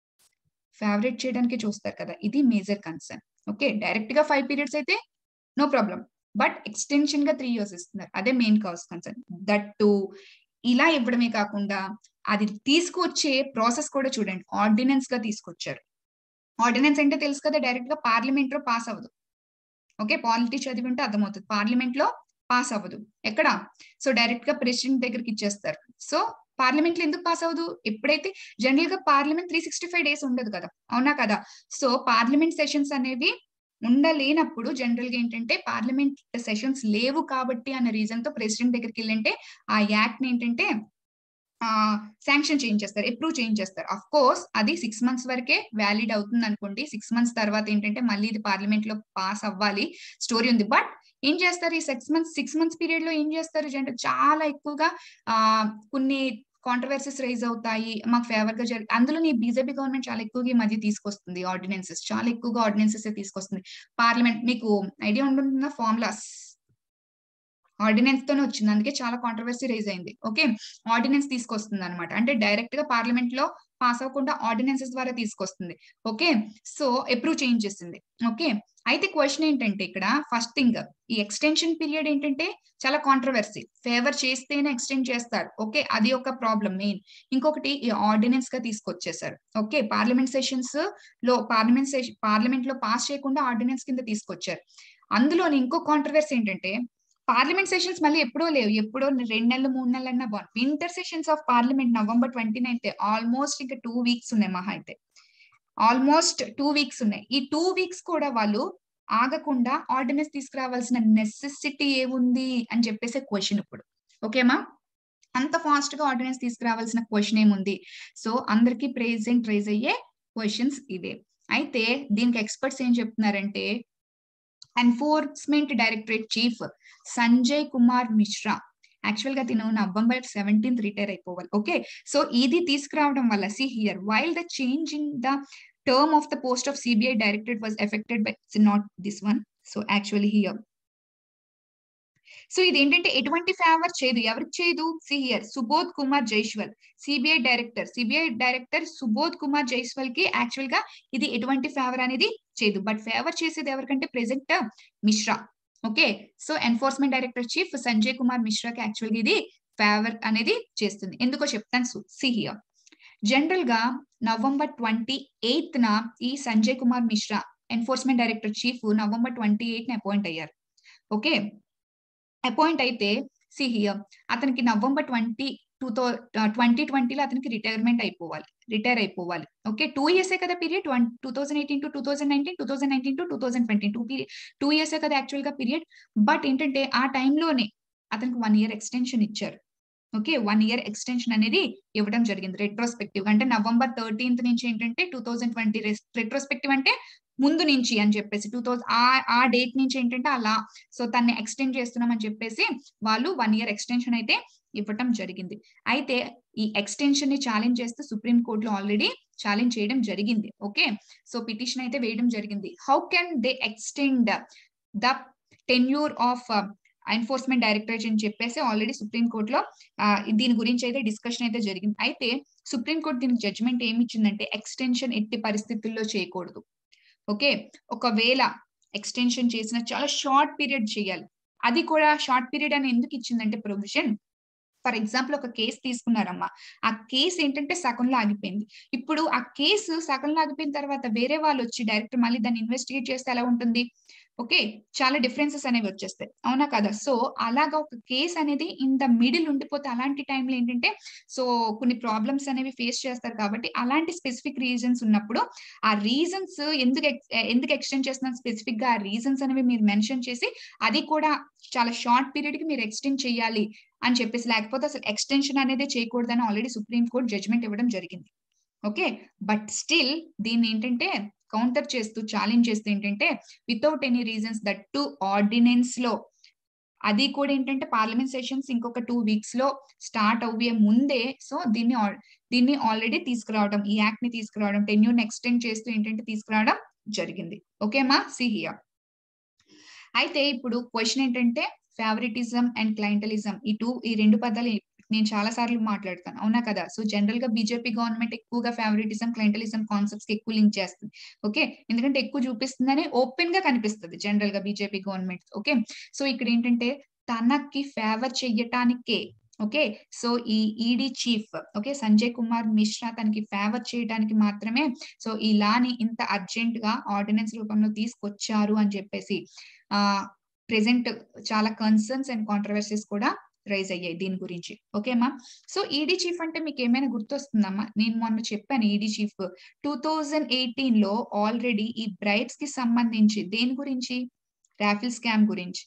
ఫేవరెట్ చేయడానికి చూస్తారు కదా ఇది మేజర్ కన్సర్న్ ఓకే డైరెక్ట్ గా ఫైవ్ పీరియడ్స్ అయితే నో ప్రాబ్లం బట్ ఎక్స్టెన్షన్ గా త్రీ ఇయర్స్ ఇస్తున్నారు అదే main cause concern that to ఇలా ఇవ్వడమే కాకుండా అది తీసుకొచ్చే ప్రాసెస్ కూడా చూడండి ఆర్డినెన్స్ గా తీసుకొచ్చారు ఆర్డినెన్స్ అంటే తెలుసు కదా డైరెక్ట్ గా పార్లమెంట్ లో పాస్ అవ్వదు ఓకే పాలిటీ చదివి ఉంటే అర్థమవుతుంది పార్లమెంట్ లో పాస్ అవ్వదు ఎక్కడ సో డైరెక్ట్ గా ప్రెసిడెంట్ దగ్గరికి ఇచ్చేస్తారు సో పార్లమెంట్ లో ఎందుకు పాస్ అవ్వదు ఎప్పుడైతే జనరల్ గా parliament three sixty five days ఉండదు కదా అవునా కదా సో పార్లమెంట్ సెషన్స్ అనేవి ఉండలేనప్పుడు జనరల్ గా ఏంటంటే పార్లమెంట్ సెషన్స్ లేవు కాబట్టి అన్న రీజన్ తో ప్రెసిడెంట్ దగ్గరికి వెళ్ళంటే ఆ యాక్ట్ ని ఏంటంటే శాంక్షన్ చేంజ్ చేస్తారు అప్రూవ్ చేంజ్ చేస్తారు అఫ్ కోర్స్ అది సిక్స్ మంత్స్ వరకే వ్యాలిడ్ అవుతుంది అనుకోండి సిక్స్ మంత్స్ తర్వాత ఏంటంటే మళ్ళీ ఇది పార్లమెంట్ లో పాస్ అవ్వాలి స్టోరీ ఉంది బట్ ఏం చేస్తారు ఈ six months six months period లో ఏం చేస్తారు అంటే చాలా ఎక్కువగా ఆ కొన్ని కాంట్రవర్సీస్ రైజ్ అవుతాయి మాకు ఫేవర్ గా జరిగి అందులో నీ బీజేపీ గవర్నమెంట్ చాలా ఎక్కువగా ఈ మధ్య తీసుకొస్తుంది ఆర్డినెన్సెస్ చాలా ఎక్కువగా ఆర్డినెన్సెస్ తీసుకొస్తుంది పార్లమెంట్ మీకు ఐడియా ఉంటుందా ఫార్ములాస్ ఆర్డినెన్స్ తోనే వచ్చింది అందుకే చాలా కాంట్రవర్సీ రైజ్ అయింది ఓకే ఆర్డినెన్స్ తీసుకొస్తుంది అనమాట అంటే డైరెక్ట్ గా పార్లమెంట్ లో పాస్ అవ్వకుండా ఆర్డినెన్సెస్ ద్వారా తీసుకొస్తుంది ఓకే సో అప్రూవ్ చేంజ్ చేసింది ఓకే అయితే క్వశ్చన్ ఏంటంటే ఇక్కడ ఫస్ట్ థింగ్ ఈ ఎక్స్టెన్షన్ పీరియడ్ ఏంటంటే చాలా కాంట్రవర్సీ ఫేవర్ చేస్తేనే ఎక్స్టెండ్ చేస్తారు ఓకే అది ఒక ప్రాబ్లం మెయిన్ ఇంకొకటి ఈ ఆర్డినెన్స్ గా తీసుకొచ్చేసారు ఓకే పార్లమెంట్ సెషన్స్ లో పార్లమెంట్ సెషన్ పార్లమెంట్ లో పాస్ చేయకుండా ఆర్డినెన్స్ కింద తీసుకొచ్చారు అందులోని ఇంకో కాంట్రవర్సీ ఏంటంటే పార్లమెంట్ సెషన్స్ మళ్ళీ ఎప్పుడో లేవు ఎప్పుడో రెండు నెలలు మూడు నెలలు అన్నా బాగుంది winter sessions of parliament November twenty ninth almost ఇంకా టూ వీక్స్ ఉన్నాయి మహా అయితే ఆల్మోస్ట్ టూ వీక్స్ ఉన్నాయి ఈ టూ వీక్స్ కూడా వాళ్ళు ఆగకుండా ఆర్డినెన్స్ తీసుకురావాల్సిన నెసెసిటీ ఏముంది అని చెప్పేసి క్వశ్చన్ ఇప్పుడు ఓకేమా అంత ఫాస్ట్ గా ఆర్డినెన్స్ తీసుకురావాల్సిన క్వశ్చన్ ఏముంది సో అందరికి ప్రెసెంట్ రైజ్ అయ్యే క్వశ్చన్స్ ఇవే అయితే దీనికి ఎక్స్పర్ట్స్ ఏం చెప్తున్నారంటే enforcement directorate chief Sanjay Kumar Mishra actual గా తిను నవంబర్ సెవెంటీన్త్ రిటైర్ అయిపోవాలి ఓకే సో ఇది తీసుకురావడం వల్ల see here while the change in the term of the post of CBI directorate was affected by not this one so actually here so ఇది ఏంటంటే ఎటువంటి favour చేయదు ఎవరికి చేయదు see here Subodh Kumar Jaiswal CBI director CBI director Subodh Kumar Jaiswal కి actual గా ఇది ఎటువంటి ఫేవర్ అనేది చేయదు బట్ ఫేవర్ చేసేది ఎవరికంటే present Mishra okay so enforcement director chief Sanjay Kumar మిశ్రాకి యాక్చువల్గా ఇది ఫేవర్ అనేది చేస్తుంది ఎందుకో చెప్తాను సి హియర్ జనరల్ గా నవంబర్ ట్వంటీ ఎయిత్ న ఈ Sanjay Kumar Mishra enforcement director chief November twenty eighth న అపాయింట్ అయ్యారు ఓకే అపాయింట్ అయితే సి హియర్ అతనికి నవంబర్ ట్వంటీ టూ థౌ ట్వంటీ ట్వంటీలో అతనికి రిటైర్మెంట్ అయిపోవాలి రిటైర్ అయిపోవాలి ఓకే టూ ఇయర్సే కదా period two thousand eighteen to two thousand nineteen two thousand nineteen to two thousand twenty two period two ఇయర్సే కదా యాక్చువల్ గా పీరియడ్ బట్ ఏంటంటే ఆ టైంలోనే అతనికి వన్ ఇయర్ ఎక్స్టెన్షన్ ఇచ్చారు ఓకే వన్ ఇయర్ ఎక్స్టెన్షన్ అనేది ఇవ్వడం జరిగింది రెట్రోస్పెక్టివ్ అంటే నవంబర్ థర్టీన్త్ నుంచి ఏంటంటే టూ థౌసండ్ ట్వంటీ రెట్రోస్పెక్టివ్ అంటే ముందు నుంచి అని చెప్పేసి టూ థౌసండ్ ఆ డేట్ నుంచి ఏంటంటే అలా సో తన్ని ఎక్స్టెండ్ చేస్తున్నామని చెప్పేసి వాళ్ళు వన్ ఇయర్ ఎక్స్టెన్షన్ అయితే ఇవ్వటం జరిగింది అయితే ఈ ఎక్స్టెన్షన్ ని ఛాలెంజ్ చేస్తూ సుప్రీం కోర్టులో ఆల్రెడీ ఛాలెంజ్ చేయడం జరిగింది ఓకే సో పిటిషన్ అయితే వేయడం జరిగింది how can they extend the tenure of enforcement directorate అని చెప్పేసి ఆల్రెడీ సుప్రీం కోర్టులో దీని గురించి అయితే డిస్కషన్ అయితే జరిగింది అయితే సుప్రీం కోర్టు దీనికి జడ్జిమెంట్ ఏమి ఇచ్చిందంటే ఎక్స్టెన్షన్ ఎట్టి పరిస్థితుల్లో చేయకూడదు ఓకే ఒకవేళ ఎక్స్టెన్షన్ చేసిన చాలా షార్ట్ పీరియడ్ చేయాలి అది కూడా షార్ట్ పీరియడ్ అని ఎందుకు ఇచ్చిందంటే ప్రొవిజన్ ఫర్ ఎగ్జాంపుల్ ఒక కేసు తీసుకున్నారమ్మా ఆ కేసు ఏంటంటే సగంలో ఆగిపోయింది ఇప్పుడు ఆ కేసు సగంలో ఆగిపోయిన తర్వాత వేరే వాళ్ళు వచ్చి డైరెక్ట్ మళ్ళీ దాన్ని ఇన్వెస్టిగేట్ చేస్తే ఎలా ఉంటుంది ఓకే చాలా డిఫరెన్సెస్ అనేవి వచ్చేస్తాయి అవునా కదా సో అలాగా ఒక కేసు అనేది ఇన్ ద మిడిల్ ఉండిపోతే అలాంటి టైంలో ఏంటంటే సో కొన్ని ప్రాబ్లమ్స్ అనేవి ఫేస్ చేస్తారు కాబట్టి అలాంటి స్పెసిఫిక్ రీజన్స్ ఉన్నప్పుడు ఆ రీజన్స్ ఎందుకు ఎందుకు ఎక్స్టెండ్ చేస్తున్నాను స్పెసిఫిక్ గా ఆ రీజన్స్ అనేవి మీరు మెన్షన్ చేసి అది కూడా చాలా షార్ట్ పీరియడ్ కి మీరు ఎక్స్టెండ్ చేయాలి అని చెప్పేసి లేకపోతే అసలు ఎక్స్టెన్షన్ అనేది చేయకూడదని ఆల్రెడీ సుప్రీం కోర్ట్ జడ్జ్మెంట్ ఇవ్వడం జరిగింది ఓకే బట్ స్టిల్ దీన్ని ఏంటంటే కౌంటర్ చేస్తూ ఛాలెంజ్ చేస్తూ ఏంటంటే without any reasons that to ordinance లో అది కూడా ఏంటంటే పార్లమెంట్ సెషన్స్ ఇంకొక టూ వీక్స్ లో స్టార్ట్ అవ్వే ముందే సో దీన్ని దీన్ని ఆల్రెడీ తీసుకురావడం ఈ యాక్ట్ ని తీసుకురావడం టెన్యూర్ ఎక్స్టెండ్ చేస్తూ ఏంటంటే తీసుకురావడం జరిగింది ఓకేమా సిహియా అయితే ఇప్పుడు క్వశ్చన్ ఏంటంటే ఫేవరెటిజం అండ్ క్లైంటలిజం ఈ టూ ఈ రెండు పదాలు నేను చాలా సార్లు మాట్లాడతాను అవునా కదా సో జనరల్ గా బీజేపీ గవర్నమెంట్ ఎక్కువగా ఫేవరెటిజం క్లైంటలిజం కాన్సెప్ట్స్ కి ఎక్కువ లింక్ చేస్తుంది ఓకే ఎందుకంటే ఎక్కువ చూపిస్తుందని ఓపెన్ గా కనిపిస్తుంది జనరల్ గా బీజేపీ గవర్నమెంట్ ఓకే సో ఇక్కడ ఏంటంటే తనకి ఫేవర్ చెయ్యటానికే ఓకే సో ఈ ED chief okay Sanjay Kumar Mishra తనకి ఫేవర్ చేయడానికి మాత్రమే సో ఈ లాని ఇంత అర్జెంట్ గా ఆర్డినెన్స్ రూపంలో తీసుకొచ్చారు అని చెప్పేసి ఆ ప్రెసెంట్ చాలా కన్సర్న్స్ అండ్ కాంట్రవర్సీస్ కూడా రైజ్ అయ్యాయి దీని గురించి ఓకేమా సో ఈడీ చీఫ్ అంటే మీకు ఏమైనా గుర్తొస్తుందమ్మా నేను మొన్న చెప్పాను ED chief two thousand eighteen లో ఆల్రెడీ ఈ బ్రైబ్స్ కి సంబంధించి దేని గురించి రాఫిల్ స్కామ్ గురించి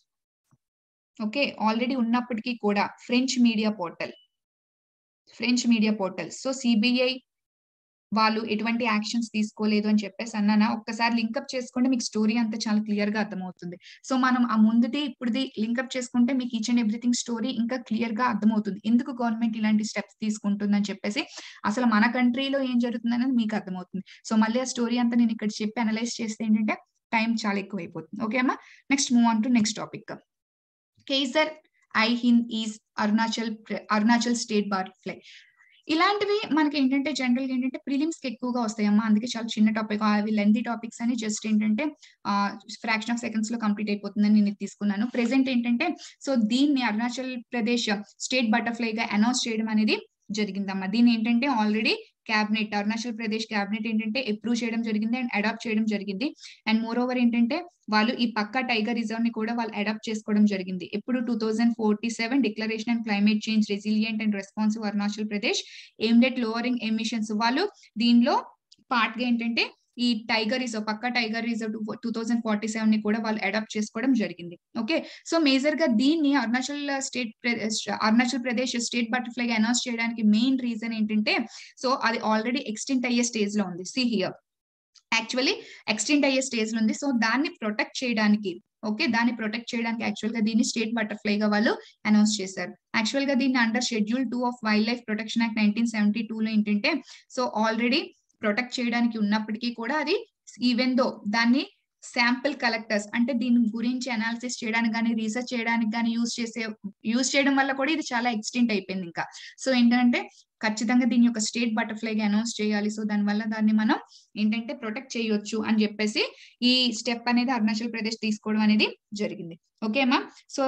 ఓకే ఆల్రెడీ ఉన్నప్పటికీ కూడా French media portal French media portal so CBI వాళ్ళు ఎటువంటి యాక్షన్స్ తీసుకోలేదు అని చెప్పేసి అన్నానా ఒక్కసారి లింకప్ చేసుకుంటే మీకు స్టోరీ అంతా చాలా క్లియర్ గా అర్థమవుతుంది సో మనం ఆ ముందుది ఇప్పుడుది లింకప్ చేసుకుంటే మీకు ఈచ్ అండ్ ఎవ్రీథింగ్ స్టోరీ ఇంకా క్లియర్ గా అర్థమవుతుంది ఎందుకు గవర్నమెంట్ ఇలాంటి స్టెప్స్ తీసుకుంటుందని చెప్పేసి అసలు మన కంట్రీలో ఏం జరుగుతుంది అనేది మీకు అర్థమవుతుంది సో మళ్ళీ ఆ స్టోరీ అంతా నేను ఇక్కడ చెప్పి అనలైజ్ చేస్తే ఏంటంటే టైం చాలా ఎక్కువ అయిపోతుంది ఓకే అమ్మా next move on to next topic Kaiser i Hind is Arunachal Arunachal state butterfly ఇలాంటివి మనకి ఏంటంటే జనరల్ ఏంటంటే ప్రిలిమ్స్ కి ఎక్కువగా వస్తాయమ్మా అందుకే చాలా చిన్న టాపిక్ అవి లెంతీ టాపిక్స్ అని జస్ట్ ఏంటంటే ఫ్రాక్షన్ ఆఫ్ సెకండ్స్ లో కంప్లీట్ అయిపోతుందని నేను తీసుకున్నాను ప్రెసెంట్ ఏంటంటే సో దీన్ని అరుణాచల్ ప్రదేశ్ స్టేట్ బటర్ఫ్లై గా అనౌన్స్ చేయడం అనేది జరిగిందమ్మా దీని ఏంటంటే already cabinet Arunachal Pradesh cabinet ఏంటంటే అప్రూవ్ చేయడం జరిగింది అండ్ అడాప్ట్ చేయడం జరిగింది అండ్ మోర్ ఓవర్ ఏంటంటే వాళ్ళు ఈ పక్క టైగర్ రిజర్వ్ ని కూడా వాళ్ళు అడాప్ట్ చేసుకోవడం జరిగింది ఎప్పుడు two thousand forty seven declaration and climate change resilient and responsive Arunachal Pradesh aimed at lowering emissions వాళ్ళు దీనిలో పార్ట్ గా ఏంటంటే ఈ టైగర్ రిజర్వ్ పక్క tiger reserve two thousand forty seven ని కూడా వాళ్ళు అడాప్ట్ చేసుకోవడం జరిగింది ఓకే సో మేజర్ గా దీన్ని Arunachal state Arunachal Pradesh state butterfly announce చేయడానికి మెయిన్ రీజన్ ఏంటంటే సో అది ఆల్రెడీ ఎక్స్టెంట్ అయ్యే స్టేజ్ లో ఉంది సి హియర్ యాక్చువల్లీ ఎక్స్టెంట్ అయ్యే స్టేజ్ లో ఉంది సో దాన్ని ప్రొటెక్ట్ చేయడానికి ఓకే దాన్ని ప్రొటెక్ట్ చేయడానికి యాక్చువల్ గా దీన్ని స్టేట్ బటర్ఫ్లై గా వాళ్ళు అనౌన్స్ చేశారు యాక్చువల్ గా దీన్ని under schedule two of wild life protection act nineteen seventy two లో ఏంటంటే సో ఆల్రెడీ ప్రొటెక్ట్ చేయడానికి ఉన్నప్పటికీ కూడా అది ఈవెన్ దో దాన్ని శాంపిల్ కలెక్టర్స్ అంటే దీని గురించి అనాలిసిస్ చేయడానికి కానీ రీసెర్చ్ చేయడానికి కానీ యూజ్ చేసే యూజ్ చేయడం వల్ల కూడా ఇది చాలా ఎక్స్టెంట్ అయిపోయింది ఇంకా సో ఏంటంటే ఖచ్చితంగా దీని యొక్క స్టేట్ బటర్ఫ్లై గా అనౌన్స్ చేయాలి సో దానివల్ల దాన్ని మనం ఏంటంటే ప్రొటెక్ట్ చేయొచ్చు అని చెప్పేసి ఈ స్టెప్ అనేది అరుణాచల్ ప్రదేశ్ తీసుకోవడం అనేది జరిగింది ఓకేమా సో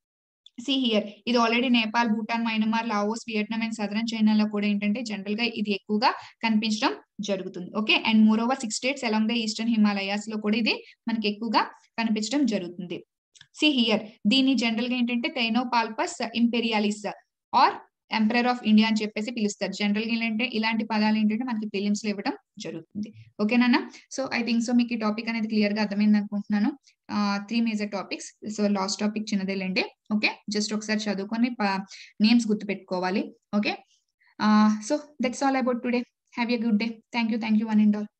సి హియర్ ఇది already Nepal Bhutan Myanmar Laos Vietnam and southern చైనాలో కూడా ఏంటంటే జనరల్ గా ఇది ఎక్కువగా కనిపించడం జరుగుతుంది okay and more over six states along the eastern Himalayas లో కూడా ఇది మనకి ఎక్కువగా కనిపించడం జరుగుతుంది సి హియర్ దీన్ని జనరల్ గా ఏంటంటే Teinopalpus imperialis or emperor of India అని చెప్పేసి పిలుస్తారు జనరల్ గా ఏంటంటే ఇలాంటి పదాలు ఏంటంటే మనకి ఫిలిమ్స్ లో ఇవ్వడం జరుగుతుంది ఓకేనా సో ఐ థింక్ సో మీకు ఈ టాపిక్ అనేది క్లియర్ గా అర్థమైంది అనుకుంటున్నాను three major topics so last topic చిన్నదేలేండి ఓకే జస్ట్ ఒకసారి చదువుకొని నేమ్స్ గుర్తు పెట్టుకోవాలి okay so that's all about today have a good day thank you thank you one and all